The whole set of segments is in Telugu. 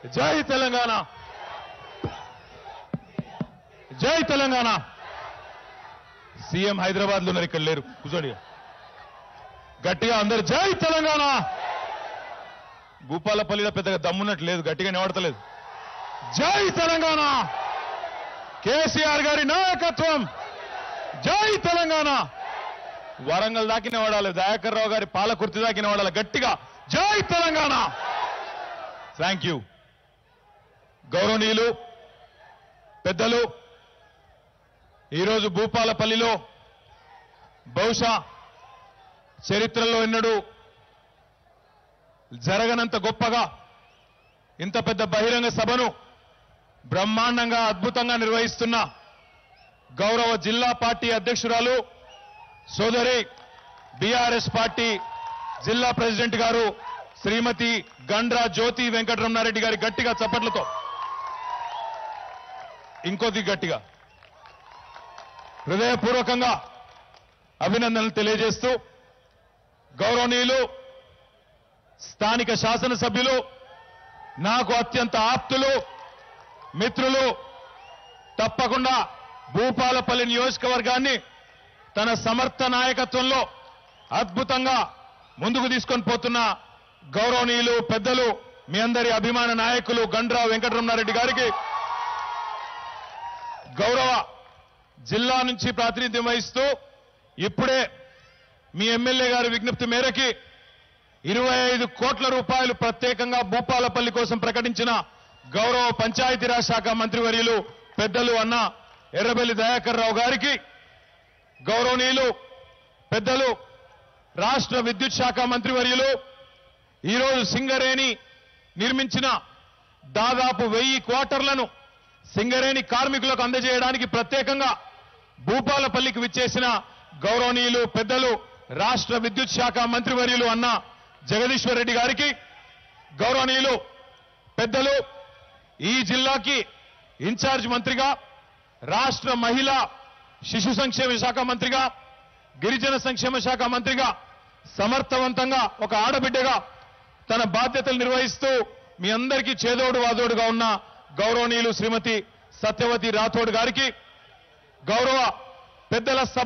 జై తెలంగాణ జై తెలంగాణ సీఎం హైదరాబాద్ లో ఉన్నారు ఇక్కడ లేరు కూర్చోండి గట్టిగా అందరు జై తెలంగాణ భూపాలపల్లిలో పెద్దగా దమ్మున్నట్టు లేదు గట్టిగా నిలబడతలేదు జై తెలంగాణ కేసీఆర్ గారి నాయకత్వం జై తెలంగాణ వరంగల్ దాకిన వాడాలి దయాకర్ రావు గారి పాలకుర్తి దాకిన వాడాలి గట్టిగా జై తెలంగాణ థ్యాంక్ యూ గౌరవనీయులు పెద్దలు ఈరోజు భూపాలపల్లిలో బహుశా చరిత్రలో ఎన్నడూ జరగనంత గొప్పగా ఇంత పెద్ద బహిరంగ సభను బ్రహ్మాండంగా అద్భుతంగా నిర్వహిస్తున్న గౌరవ జిల్లా పార్టీ అధ్యక్షురాలు సోదరి బీఆర్ఎస్ పార్టీ జిల్లా ప్రెసిడెంట్ గారు శ్రీమతి గండ్రా జ్యోతి వెంకటరమణారెడ్డి గారి గట్టిగా చప్పట్లతో ఇంకొద్ది గట్టిగా హృదయపూర్వకంగా అభినందనలు తెలియజేస్తూ గౌరవనీయులు స్థానిక శాసనసభ్యులు నాకు అత్యంత ఆప్తులు మిత్రులు తప్పకుండా భూపాలపల్లి నియోజకవర్గాన్ని తన సమర్థ నాయకత్వంలో అద్భుతంగా ముందుకు తీసుకొని పోతున్న గౌరవనీయులు పెద్దలు మీ అందరి అభిమాన నాయకులు గండ్రా వెంకటరమణారెడ్డి గారికి గౌరవ జిల్లా నుంచి ప్రాతినిధ్యం వహిస్తూ ఇప్పుడే మీ ఎమ్మెల్యే గారి విజ్ఞప్తి మేరకి ఇరవై ఐదు కోట్ల రూపాయలు ప్రత్యేకంగా భూపాలపల్లి కోసం ప్రకటించిన గౌరవ పంచాయతీరాజ్ శాఖ మంత్రివర్యులు పెద్దలు అన్న ఎర్రబెల్లి దయాకర్ రావు గారికి గౌరవనీయులు పెద్దలు రాష్ట్ర విద్యుత్ శాఖ మంత్రివర్యులు ఈరోజు సింగరేణి నిర్మించిన దాదాపు వెయ్యి క్వార్టర్లను సింగరేణి కార్మికులకు అందజేయడానికి ప్రత్యేకంగా భూపాలపల్లికి విచ్చేసిన గౌరవనీయులు పెద్దలు రాష్ట్ర విద్యుత్ శాఖ మంత్రివర్యులు అన్న జగదీశ్వర్ రెడ్డి గారికి గౌరవనీయులు పెద్దలు ఈ జిల్లాకి ఇన్ఛార్జ్ మంత్రిగా రాష్ట్ర మహిళా శిశు సంక్షేమ శాఖ మంత్రిగా గిరిజన సంక్షేమ శాఖ మంత్రిగా సమర్థవంతంగా ఒక ఆడబిడ్డగా తన బాధ్యతలు నిర్వహిస్తూ మీ అందరికీ చేదోడు వాదోడుగా ఉన్న గౌరవనీయులు శ్రీమతి సత్యవతి రాథోడ్ గారికి గౌరవ పెద్దల సభ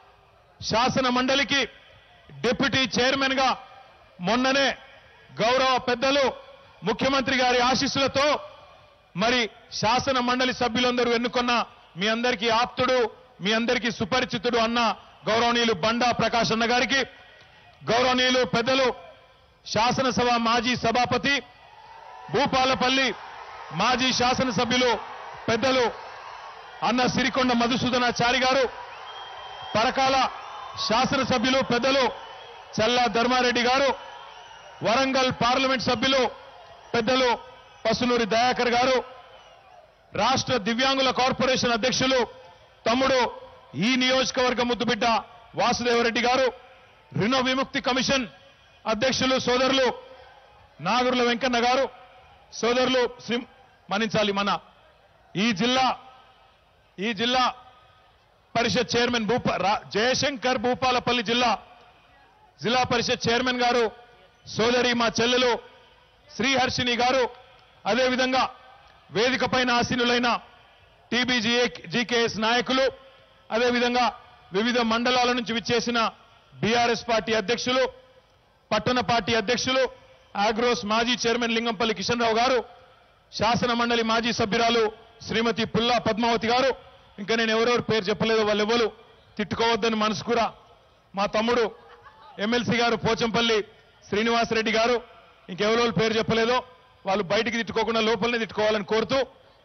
శాసన మండలికి డిప్యూటీ చైర్మన్ గా మొన్ననే గౌరవ పెద్దలు ముఖ్యమంత్రి గారి ఆశీస్సులతో మరి శాసన మండలి సభ్యులందరూ ఎన్నుకున్న మీ అందరికీ ఆప్తుడు మీ అందరికీ సుపరిచితుడు అన్న గౌరవనీయులు బండా ప్రకాష్ అన్న గారికి గౌరవనీయులు పెద్దలు శాసనసభ మాజీ సభాపతి భూపాలపల్లి మాజీ శాసనసభ్యులు పెద్దలు అన్న సిరికొండ మధుసూదనాచారి గారు పరకాల శాసనసభ్యులు పెద్దలు చల్లా ధర్మారెడ్డి గారు వరంగల్ పార్లమెంట్ సభ్యులు పెద్దలు పసునూరి దయాకర్ గారు రాష్ట్ర దివ్యాంగుల కార్పొరేషన్ అధ్యక్షులు తమ్ముడు ఈ నియోజకవర్గ ముద్దుబిడ్డ వాసుదేవరెడ్డి గారు రుణ విముక్తి కమిషన్ అధ్యక్షులు సోదరులు నాగరుల వెంకన్న గారు సోదరులు శ్రీ మన్నించాలి మన ఈ జిల్లా ఈ జిల్లా పరిషత్ చైర్మన్ భూప రా- జయశంకర్ భూపాలపల్లి జిల్లా జిల్లా పరిషత్ చైర్మన్ గారు సోదరి మా చెల్లెలు శ్రీహర్షిని గారు అదేవిధంగా వేదిక పైన ఆసీనులైన టీబీజీఏ జీకేఎస్ నాయకులు అదేవిధంగా వివిధ మండలాల నుంచి విచ్చేసిన బీఆర్ఎస్ పార్టీ అధ్యక్షులు పట్టణ పార్టీ అధ్యక్షులు ఆగ్రోస్ మాజీ చైర్మన్ లింగంపల్లి కిషన్ రావు గారు శాసన మండలి మాజీ సభ్యురాలు శ్రీమతి పుల్లా పద్మావతి గారు ఇంకా నేను ఎవరెవరు పేరు చెప్పలేదో వాళ్ళెవ్వరు తిట్టుకోవద్దని మనసుకురా మా తమ్ముడు ఎమ్మెల్సీ గారు పోచంపల్లి శ్రీనివాసరెడ్డి గారు ఇంకెవరెవరు పేరు చెప్పలేదో వాళ్ళు బయటికి తిట్టుకోకుండా లోపలనే తిట్టుకోవాలని కోరుతూ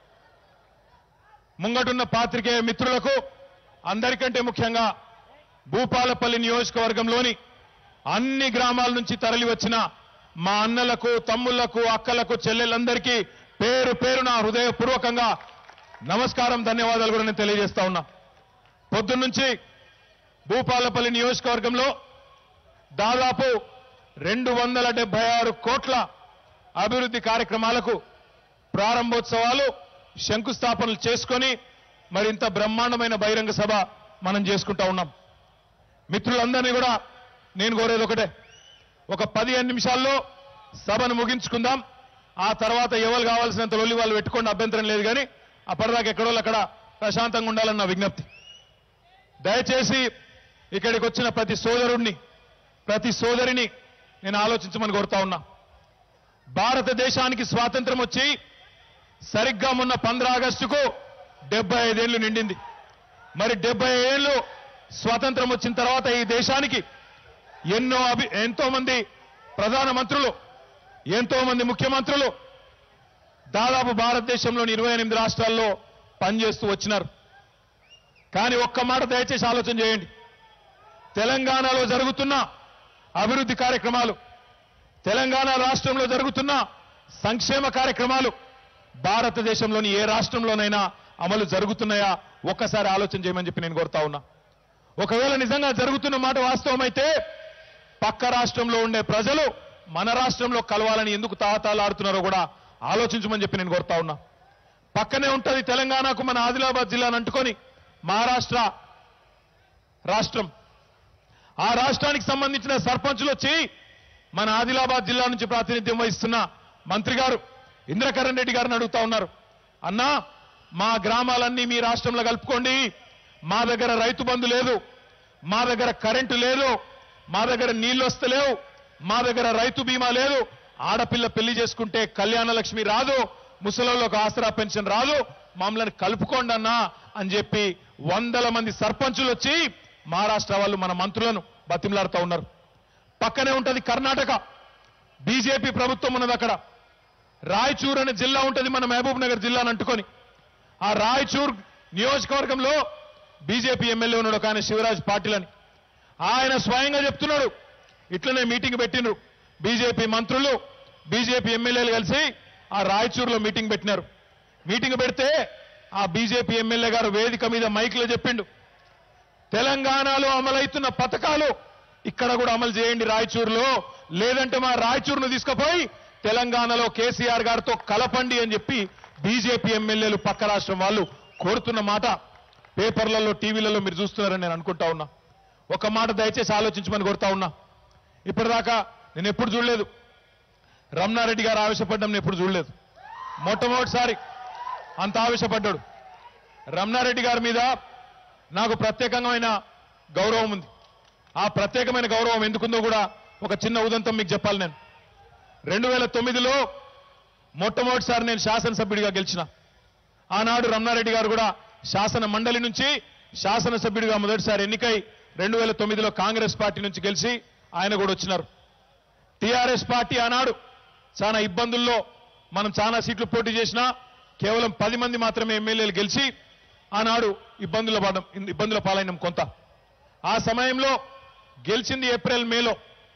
ముంగటున్న పాత్రికేయ మిత్రులకు అందరికంటే ముఖ్యంగా భూపాలపల్లి నియోజకవర్గంలోని అన్ని గ్రామాల నుంచి తరలి వచ్చిన మా అన్నలకు తమ్ముళ్లకు అక్కలకు చెల్లెలందరికీ పేరు పేరున హృదయపూర్వకంగా నమస్కారం ధన్యవాదాలు కూడా నేను తెలియజేస్తా ఉన్నా పొద్దున్నుంచి భూపాలపల్లి నియోజకవర్గంలో దాదాపు రెండు వందల డెబ్బై ఆరు కోట్ల అభివృద్ధి కార్యక్రమాలకు ప్రారంభోత్సవాలు శంకుస్థాపనలు చేసుకొని మరింత బ్రహ్మాండమైన బహిరంగ సభ మనం చేసుకుంటా ఉన్నాం మిత్రులందరినీ కూడా నేను కోరేది ఒకటే ఒక పదిహేను నిమిషాల్లో సభను ముగించుకుందాం ఆ తర్వాత ఎవరు కావాల్సినంత లొల్లి వాళ్ళు పెట్టుకోండి అభ్యంతరం లేదు కానీ అప్పటిదాకా ఎక్కడో అక్కడ ప్రశాంతంగా ఉండాలని నా విజ్ఞప్తి దయచేసి ఇక్కడికి వచ్చిన ప్రతి సోదరుణ్ణి ప్రతి సోదరిని నేను ఆలోచించమని కోరుతా ఉన్నా భారతదేశానికి స్వాతంత్రం వచ్చి సరిగ్గా మొన్న పంద్ర ఆగస్టుకు డెబ్బై ఐదేళ్లు నిండింది మరి డెబ్బై ఏళ్ళు స్వాతంత్రం వచ్చిన తర్వాత ఈ దేశానికి ఎన్నో అభి ఎంతో మంది ప్రధానమంత్రులు ఎంతో మంది ముఖ్యమంత్రులు దాదాపు భారతదేశంలోని ఇరవై ఎనిమిది రాష్ట్రాల్లో పనిచేస్తూ వచ్చినారు కానీ ఒక్క మాట దయచేసి ఆలోచన చేయండి తెలంగాణలో జరుగుతున్న అభివృద్ధి కార్యక్రమాలు తెలంగాణ రాష్ట్రంలో జరుగుతున్న సంక్షేమ కార్యక్రమాలు భారతదేశంలోని ఏ రాష్ట్రంలోనైనా అమలు జరుగుతున్నాయా ఒక్కసారి ఆలోచన చేయమని చెప్పి నేను కోరుతా ఉన్నా ఒకవేళ నిజంగా జరుగుతున్న మాట వాస్తవమైతే పక్క రాష్ట్రంలో ఉండే ప్రజలు మన రాష్ట్రంలో కలవాలని ఎందుకు తాహతాలాడుతున్నారో కూడా ఆలోచించమని చెప్పి నేను కోరుతా ఉన్నా పక్కనే ఉంటది తెలంగాణకు మన ఆదిలాబాద్ జిల్లాను అంటుకొని మహారాష్ట్ర రాష్ట్రం ఆ రాష్ట్రానికి సంబంధించిన సర్పంచులు వచ్చి మన ఆదిలాబాద్ జిల్లా నుంచి ప్రాతినిధ్యం వహిస్తున్న మంత్రి గారు ఇంద్రకరణ్ రెడ్డి గారిని అడుగుతా ఉన్నారు అన్నా మా గ్రామాలన్నీ మీ రాష్ట్రంలో కలుపుకోండి మా దగ్గర రైతు బంధు లేదు మా దగ్గర కరెంటు లేదు మా దగ్గర నీళ్లు వస్తలేవు మా దగ్గర రైతు బీమా లేదు ఆడపిల్ల పెళ్లి చేసుకుంటే కళ్యాణ లక్ష్మి రాదు ముసలోళ్ళకు ఆసరా పెన్షన్ రాదు మమ్మల్ని కలుపుకోండి అన్నా అని చెప్పి వందల మంది సర్పంచులు వచ్చి మహారాష్ట్ర వాళ్ళు మన మంత్రులను బతిమలాడుతూ ఉన్నారు పక్కనే ఉంటది కర్ణాటక బీజేపీ ప్రభుత్వం ఉన్నది అక్కడ రాయచూర్ అనే జిల్లా ఉంటది మన మహబూబ్ నగర్ జిల్లాను అంటుకొని ఆ రాయచూర్ నియోజకవర్గంలో బీజేపీ ఎమ్మెల్యే ఉన్నాడు ఒక ఆయన శివరాజ్ పాటిల్ అని ఆయన స్వయంగా చెప్తున్నాడు ఇట్లనే మీటింగ్ పెట్టిండ్రు బీజేపీ మంత్రులు బీజేపీ ఎమ్మెల్యేలు కలిసి ఆ రాయచూరులో మీటింగ్ పెట్టినారు మీటింగ్ పెడితే ఆ బీజేపీ ఎమ్మెల్యే గారు వేదిక మీద మైక్లో చెప్పిండు తెలంగాణలో అమలవుతున్న పథకాలు ఇక్కడ కూడా అమలు చేయండి రాయచూరులో లేదంటే మా రాయచూరును తీసుకుపోయి తెలంగాణలో కేసీఆర్ గారితో కలపండి అని చెప్పి బీజేపీ ఎమ్మెల్యేలు పక్క రాష్ట్రం వాళ్ళు కోరుతున్న మాట పేపర్లలో టీవీలలో మీరు చూస్తున్నారని నేను అనుకుంటా ఉన్నా ఒక మాట దయచేసి ఆలోచించమని కోరుతా ఉన్నా ఇప్పటిదాకా నేను ఎప్పుడు చూడలేదు రమణారెడ్డి గారు ఆవేశపడ్డం నేను ఎప్పుడు చూడలేదు మొట్టమొదటిసారి అంత ఆవేశపడ్డాడు రమణారెడ్డి గారి మీద నాకు ప్రత్యేకమైన గౌరవం ఉంది ఆ ప్రత్యేకమైన గౌరవం ఎందుకుందో కూడా ఒక చిన్న ఉదంతం మీకు చెప్పాలి నేను రెండు వేల తొమ్మిదిలో మొట్టమొదటిసారి నేను శాసనసభ్యుడిగా గెలిచిన ఆనాడు రమణారెడ్డి గారు కూడా శాసన మండలి నుంచి శాసనసభ్యుడిగా మొదటిసారి ఎన్నికై రెండు వేల తొమ్మిదిలో కాంగ్రెస్ పార్టీ నుంచి గెలిచి ఆయన కూడా వచ్చినారు టీఆర్ఎస్ పార్టీ ఆనాడు చాలా ఇబ్బందుల్లో మనం చాలా సీట్లు పోటీ చేసినా కేవలం పది మంది మాత్రమే ఎమ్మెల్యేలు గెలిచి ఆనాడు ఇబ్బందుల పడడం ఇబ్బందుల పాలైనం కొంత ఆ సమయంలో గెలిచింది ఏప్రిల్ మేలో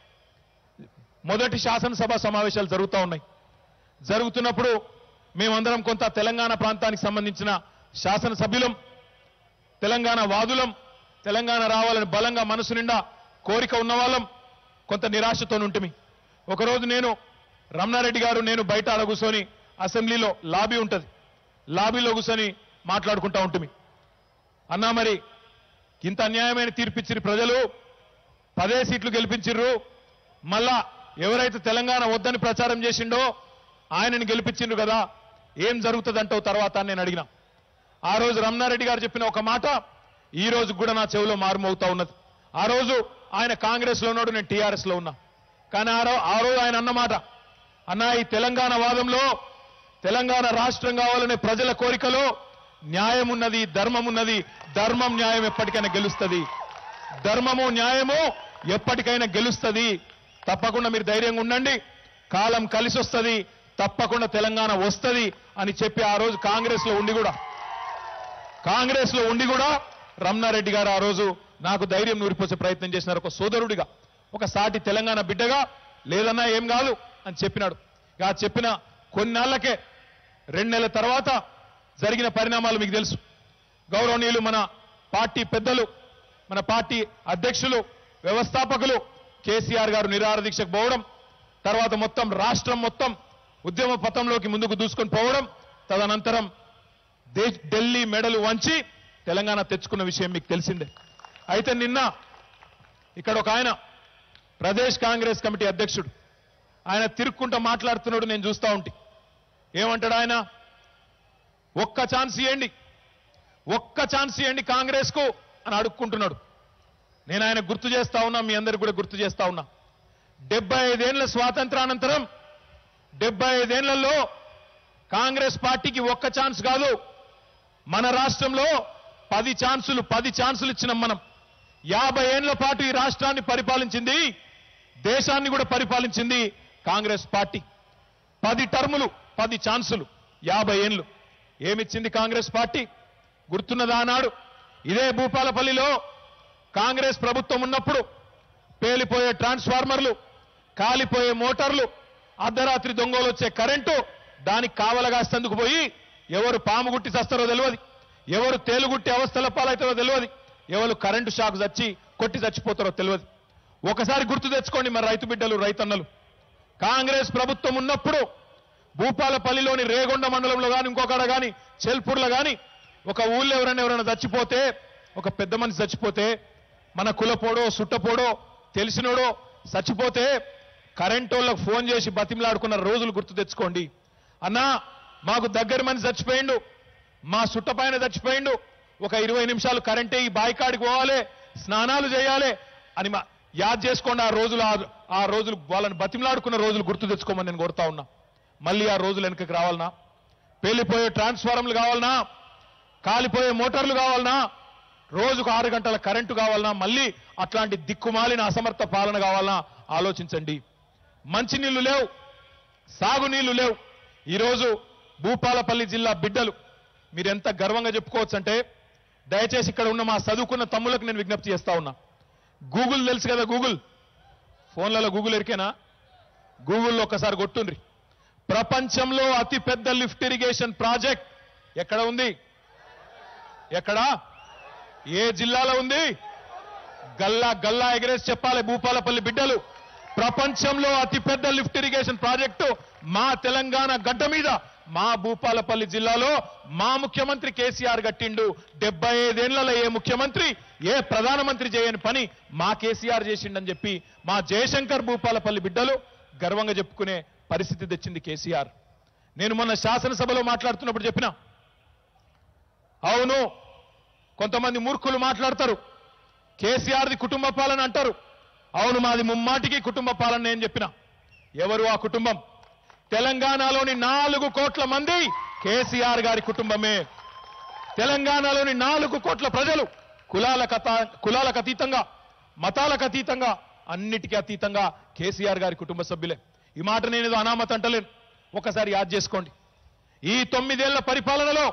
మొదటి శాసనసభ సమావేశాలు జరుగుతూ ఉన్నాయి జరుగుతున్నప్పుడు మేమందరం కొంత తెలంగాణ ప్రాంతానికి సంబంధించిన శాసనసభ్యులం తెలంగాణ వాదులం తెలంగాణ రావాలని బలంగా మనసు నిండా కోరిక ఉన్నవాళ్ళం కొంత నిరాశతో ఉంటుమి ఒకరోజు నేను రమణారెడ్డి గారు నేను బయట అలా కూర్చొని అసెంబ్లీలో లాబీ ఉంటది లాబీలో కూర్చొని మాట్లాడుకుంటా ఉంటుమి అన్నా మరి ఇంత అన్యాయమైన తీర్పిచ్చిరు ప్రజలు పదే సీట్లు గెలిపించిర్రు మళ్ళా ఎవరైతే తెలంగాణ వద్దని ప్రచారం చేసిండో ఆయనని గెలిపించిండ్రు కదా ఏం జరుగుతుందంటావు తర్వాత అని నేను అడిగిన ఆ రోజు రమణారెడ్డి గారు చెప్పిన ఒక మాట ఈ రోజు కూడా నా చెవిలో మారుమవుతా ఉన్నది ఆ రోజు ఆయన కాంగ్రెస్ లో ఉన్నాడు నేను టీఆర్ఎస్ లో ఉన్నా కానీ ఆ రో- ఆ రోజు ఆయన అన్నమాట అన్నా ఈ తెలంగాణ వాదంలో తెలంగాణ రాష్ట్రం కావాలనే ప్రజల కోరికలో న్యాయం ఉన్నది ధర్మం ఉన్నది ధర్మం న్యాయం ఎప్పటికైనా గెలుస్తుంది ధర్మము న్యాయము ఎప్పటికైనా గెలుస్తుంది తప్పకుండా మీరు ధైర్యంగా ఉండండి కాలం కలిసి వస్తుంది తప్పకుండా తెలంగాణ వస్తది అని చెప్పి ఆ రోజు కాంగ్రెస్ లో ఉండి కూడా కాంగ్రెస్ లో ఉండి కూడా రమణారెడ్డి గారు ఆ రోజు నాకు ధైర్యం నూరిపోసే ప్రయత్నం చేసినారు ఒక సోదరుడిగా ఒక సాటి తెలంగాణ బిడ్డగా లేదన్నా ఏం కాదు అని చెప్పినాడు ఇక ఆ చెప్పిన కొన్నాళ్లకే రెండు నెలల తర్వాత జరిగిన పరిణామాలు మీకు తెలుసు గౌరవనీయులు మన పార్టీ పెద్దలు మన పార్టీ అధ్యక్షులు వ్యవస్థాపకులు కేసీఆర్ గారు నిరాహార దీక్షకు పోవడం తర్వాత మొత్తం రాష్ట్రం మొత్తం ఉద్యమ పథంలోకి ముందుకు దూసుకొని పోవడం తదనంతరం దే- ఢిల్లీ మెడలు వంచి తెలంగాణ తెచ్చుకున్న విషయం మీకు తెలిసిందే అయితే నిన్న ఇక్కడ ఒక ఆయన ప్రదేశ్ కాంగ్రెస్ కమిటీ అధ్యక్షుడు ఆయన తిరుక్కుంటూ మాట్లాడుతున్నాడు నేను చూస్తా ఉంటే ఏమంటాడు ఆయన ఒక్క ఛాన్స్ ఇవ్వండి ఒక్క ఛాన్స్ ఇవ్వండి కాంగ్రెస్ కు అని అడుక్కుంటున్నాడు నేను ఆయన గుర్తు చేస్తా ఉన్నా మీ అందరికి కూడా గుర్తు చేస్తా ఉన్నా డెబ్బై ఐదేళ్ల స్వాతంత్రానంతరం డెబ్బై ఐదేళ్లలో కాంగ్రెస్ పార్టీకి ఒక్క ఛాన్స్ కాదు మన రాష్ట్రంలో పది ఛాన్సులు పది ఛాన్సులు ఇచ్చినాం మనం యాభై ఏళ్ల పాటు ఈ రాష్ట్రాన్ని పరిపాలించింది దేశాన్ని కూడా పరిపాలించింది కాంగ్రెస్ పార్టీ పది టర్ములు పది ఛాన్సులు యాభై ఏళ్ళు ఏమిచ్చింది కాంగ్రెస్ పార్టీ గుర్తున్నదా నాడు ఇదే భూపాలపల్లిలో కాంగ్రెస్ ప్రభుత్వం ఉన్నప్పుడు పేలిపోయే ట్రాన్స్ఫార్మర్లు కాలిపోయే మోటార్లు అర్ధరాత్రి దొంగలు వచ్చే కరెంటు దానికి కావలగాస్తందుకు పోయి ఎవరు పాము గుట్టి చస్తారో తెలియదు ఎవరు తేలుగుట్టి అవస్థల పాలవుతారో తెలియదు ఎవరు కరెంటు షాక్ చచ్చి కొట్టి చచ్చిపోతారో తెలియదు ఒకసారి గుర్తు తెచ్చుకోండి మరి రైతు బిడ్డలు రైతన్నలు కాంగ్రెస్ ప్రభుత్వం ఉన్నప్పుడు భూపాలపల్లిలోని రేగొండ మండలంలో కానీ ఇంకొకడ కానీ చెల్పూర్లో కానీ ఒక ఊళ్ళో ఎవరైనా ఎవరైనా చచ్చిపోతే ఒక పెద్ద మనిషి చచ్చిపోతే మన కులపోడో సుట్టపోడో తెలిసినోడో చచ్చిపోతే కరెంటోళ్ళకు ఫోన్ చేసి బతిమలాడుకున్న రోజులు గుర్తు తెచ్చుకోండి అన్నా మాకు దగ్గర మనిషి చచ్చిపోయిండు మా సుట్టపైన చచ్చిపోయిండు ఒక ఇరవై నిమిషాలు కరెంటే ఈ బాయికాడికి పోవాలి స్నానాలు చేయాలి అని మా యాద్ చేసుకోండి ఆ రోజులు ఆ- ఆ రోజులు వాళ్ళని బతిమలాడుకున్న రోజులు గుర్తు తెచ్చుకోమని నేను కోరుతా ఉన్నా మళ్ళీ ఆ రోజులు వెనుకకి రావాలనా పేలిపోయే ట్రాన్స్ఫార్మర్లు కావాలనా కాలిపోయే మోటార్లు కావాలనా రోజుకు ఆరు గంటల కరెంటు కావాలనా మళ్ళీ అట్లాంటి దిక్కుమాలిన అసమర్థ పాలన కావాలనా ఆలోచించండి మంచినీళ్లు లేవు సాగునీళ్లు లేవు ఈరోజు భూపాలపల్లి జిల్లా బిడ్డలు మీరు ఎంత గర్వంగా చెప్పుకోవచ్చు అంటే దయచేసి ఇక్కడ ఉన్న మా చదువుకున్న తమ్ములకు నేను విజ్ఞప్తి చేస్తా ఉన్నా గూగుల్ తెలుసు కదా గూగుల్ ఫోన్లలో గూగుల్ ఎరికేనా గూగుల్లో ఒకసారి కొట్టుండ్రి ప్రపంచంలో అతి పెద్ద లిఫ్ట్ ఇరిగేషన్ ప్రాజెక్ట్ ఎక్కడ ఉంది ఎక్కడా ఏ జిల్లాలో ఉంది గల్లా గల్లా ఎగరేసి చెప్పాలి భూపాలపల్లి బిడ్డలు ప్రపంచంలో అతి పెద్ద లిఫ్ట్ ఇరిగేషన్ ప్రాజెక్టు మా తెలంగాణ గడ్డ మీద మా భూపాలపల్లి జిల్లాలో మా ముఖ్యమంత్రి కేసీఆర్ గట్టిండు డెబ్బై ఐదేళ్లలో ఏ ముఖ్యమంత్రి ఏ ప్రధానమంత్రి చేయని పని మా కేసీఆర్ చేసిండని చెప్పి మా జయశంకర్ భూపాలపల్లి బిడ్డలు గర్వంగా చెప్పుకునే పరిస్థితి తెచ్చింది కేసీఆర్ నేను మొన్న శాసనసభలో మాట్లాడుతున్నప్పుడు చెప్పిన అవును కొంతమంది మూర్ఖులు మాట్లాడతారు కేసీఆర్ది కుటుంబ పాలన అంటారు అవును మాది ముమ్మాటికి కుటుంబ పాలన నేను చెప్పిన ఎవరు ఆ కుటుంబం తెలంగాణలోని నాలుగు కోట్ల మంది కేసీఆర్ గారి కుటుంబమే తెలంగాణలోని నాలుగు కోట్ల ప్రజలు కులాల కథ కులాలకు అతీతంగా మతాలకు అతీతంగా అన్నిటికీ అతీతంగా కేసీఆర్ గారి కుటుంబ సభ్యులే ఈ మాట నేను ఏదో అనామత అంటలేను ఒకసారి యాద్ చేసుకోండి ఈ తొమ్మిదేళ్ల పరిపాలనలో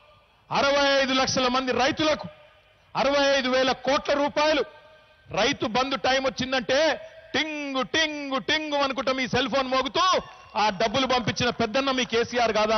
అరవై ఐదు లక్షల మంది రైతులకు అరవై ఐదు వేల కోట్ల రూపాయలు రైతు బంధు టైం వచ్చిందంటే టింగు టింగు టింగు అనుకుంటా మీ సెల్ ఫోన్ మోగుతూ ఆ డబ్బులు పంపించిన పెద్దన్న మీ కేసీఆర్ కాదా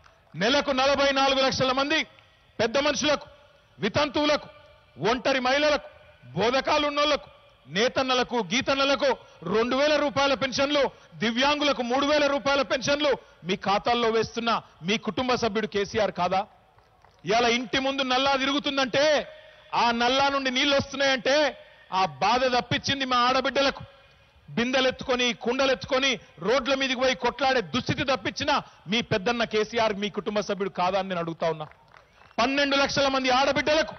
నెలకు నలభై నాలుగు లక్షల మంది పెద్ద మనుషులకు వితంతువులకు ఒంటరి మహిళలకు బోధకాలు ఉన్నోళ్లకు నేతన్నలకు గీతన్నలకు రెండు వేల రూపాయల పెన్షన్లు దివ్యాంగులకు మూడు వేల రూపాయల పెన్షన్లు మీ ఖాతాల్లో వేస్తున్న మీ కుటుంబ సభ్యుడు కేసీఆర్ కాదా ఇవాళ ఇంటి ముందు నల్లా తిరుగుతుందంటే ఆ నల్లా నుండి నీళ్లు వస్తున్నాయంటే ఆ బాధ తప్పించింది మా ఆడబిడ్డలకు బిందెలెత్తుకొని కుండలెత్తుకొని రోడ్ల మీదకి పోయి కొట్లాడే దుస్థితి తప్పించిన మీ పెద్దన్న కేసీఆర్ మీ కుటుంబ సభ్యుడు కాదా అని నేను అడుగుతా ఉన్నా పన్నెండు లక్షల మంది ఆడబిడ్డలకు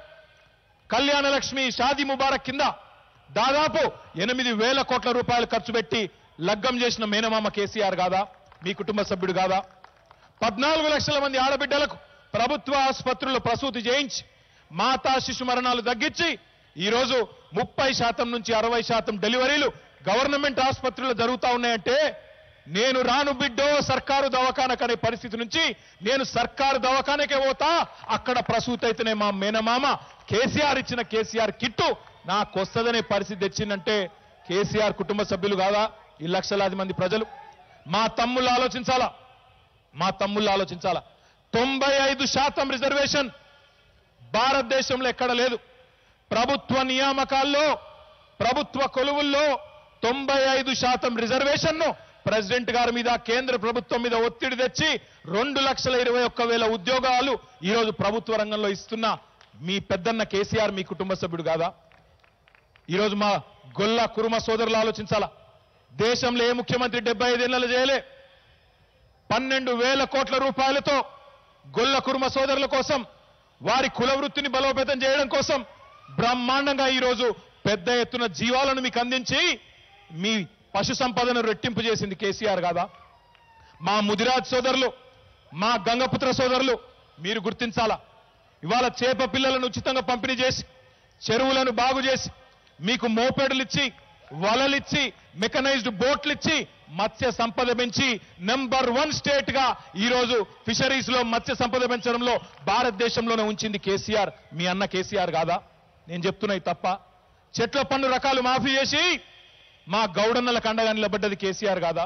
కళ్యాణ లక్ష్మి షాదీ ముబారక్ కింద దాదాపు ఎనిమిది వేల కోట్ల రూపాయలు ఖర్చు పెట్టి లగ్గం చేసిన మేనమామ కేసీఆర్ కాదా మీ కుటుంబ సభ్యుడు కాదా పద్నాలుగు లక్షల మంది ఆడబిడ్డలకు ప్రభుత్వ ఆసుపత్రుల్లో ప్రసూతి చేయించి మాతా శిశు మరణాలు తగ్గించి ఈ రోజు ముప్పై శాతం నుంచి అరవై శాతం డెలివరీలు గవర్నమెంట్ ఆసుపత్రుల్లో జరుగుతా ఉన్నాయంటే నేను రాను బిడ్డో సర్కారు దవాఖానకు అనే పరిస్థితి నుంచి నేను సర్కారు దవాఖానకే పోతా అక్కడ ప్రసూతి అయితేనే మా మేనమామ కేసీఆర్ ఇచ్చిన కేసీఆర్ కిట్టు నాకు వస్తుందనే పరిస్థితి తెచ్చిందంటే కేసీఆర్ కుటుంబ సభ్యులు కాదా ఈ లక్షలాది మంది ప్రజలు మా తమ్ముళ్ళు ఆలోచించాలా మా తమ్ముళ్ళు ఆలోచించాలా తొంభై ఐదు శాతం రిజర్వేషన్ భారతదేశంలో ఎక్కడ లేదు ప్రభుత్వ నియామకాల్లో ప్రభుత్వ కొలువుల్లో తొంభై ఐదు శాతం రిజర్వేషన్ను ప్రెసిడెంట్ గారి మీద కేంద్ర ప్రభుత్వం మీద ఒత్తిడి తెచ్చి రెండు లక్షల ఇరవై ఒక్క వేల ఉద్యోగాలు ఈరోజు ప్రభుత్వ రంగంలో ఇస్తున్న మీ పెద్దన్న కేసీఆర్ మీ కుటుంబ సభ్యుడు కాదా ఈరోజు మా గొల్ల కురుమ సోదరులు ఆలోచించాలా దేశంలో ఏ ముఖ్యమంత్రి డెబ్బై ఐదేళ్లలో చేయలే పన్నెండు వేల కోట్ల రూపాయలతో గొల్ల కుర్మ సోదరుల కోసం వారి కుల వృత్తిని బలోపేతం చేయడం కోసం బ్రహ్మాండంగా ఈరోజు పెద్ద ఎత్తున జీవాలను మీకు అందించి మీ పశు సంపదను రెట్టింపు చేసింది కేసీఆర్ కాదా మా ముదిరాజ్ సోదరులు మా గంగపుత్ర సోదరులు మీరు గుర్తించాలా ఇవాళ చేప పిల్లలను ఉచితంగా పంపిణీ చేసి చెరువులను బాగు చేసి మీకు మోపెడులు ఇచ్చి వలలిచ్చి మెకనైజ్డ్ బోట్లు ఇచ్చి మత్స్య సంపద పెంచి నెంబర్ వన్ స్టేట్ గా ఈరోజు ఫిషరీస్ లో మత్స్య సంపద పెంచడంలో భారతదేశంలోనే ఉంచింది కేసీఆర్ మీ అన్న కేసీఆర్ కాదా నేను చెప్తున్నాయి తప్ప చెట్ల పన్ను రకాలు మాఫీ చేసి మా గౌడన్నల కండగా నిలబడ్డది కేసీఆర్ కాదా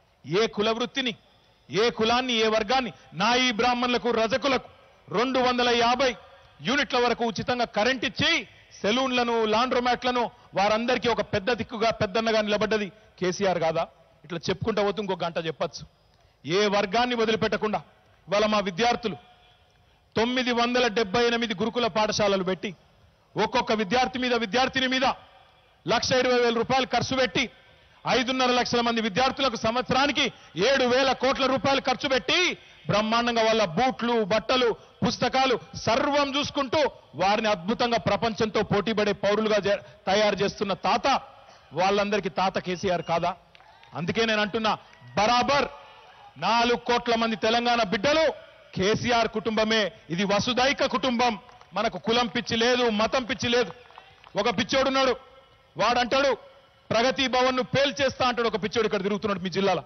ఏ కుల వృత్తిని ఏ కులాన్ని ఏ వర్గాన్ని నాయి బ్రాహ్మణులకు రజకులకు రెండు వందల యాభై యూనిట్ల వరకు ఉచితంగా కరెంట్ ఇచ్చి సెలూన్లను లాండ్రోమాట్లను వారందరికీ ఒక పెద్ద దిక్కుగా పెద్దన్నగా నిలబడ్డది కేసీఆర్ కాదా ఇట్లా చెప్పుకుంటా పోతే ఇంకో గంట చెప్పచ్చు ఏ వర్గాన్ని వదిలిపెట్టకుండా ఇవాళ మా విద్యార్థులు తొమ్మిది వందల డెబ్బై ఎనిమిది గురుకుల పాఠశాలలు పెట్టి ఒక్కొక్క విద్యార్థి మీద విద్యార్థిని మీద లక్ష ఇరవై వేల రూపాయలు ఖర్చు పెట్టి ఐదున్నర లక్షల మంది విద్యార్థులకు సంవత్సరానికి ఏడు వేల కోట్ల రూపాయలు ఖర్చు పెట్టి బ్రహ్మాండంగా వాళ్ళ బూట్లు బట్టలు పుస్తకాలు సర్వం చూసుకుంటూ వారిని అద్భుతంగా ప్రపంచంతో పోటీపడే పౌరులుగా జే- తయారు చేస్తున్న తాత వాళ్ళందరికీ తాత కేసీఆర్ కాదా అందుకే నేను అంటున్నా బరాబర్ నాలుగు కోట్ల మంది తెలంగాణ బిడ్డలు కేసీఆర్ కుటుంబమే ఇది వసుదైక కుటుంబం మనకు కులం పిచ్చి లేదు మతం పిచ్చి లేదు ఒక పిచ్చోడున్నాడు వాడంటాడు ప్రగతి భవన్ ను పేల్చేస్తా అంటాడు ఒక పిచ్చోడు ఇక్కడ తిరుగుతున్నాడు మీ జిల్లాలో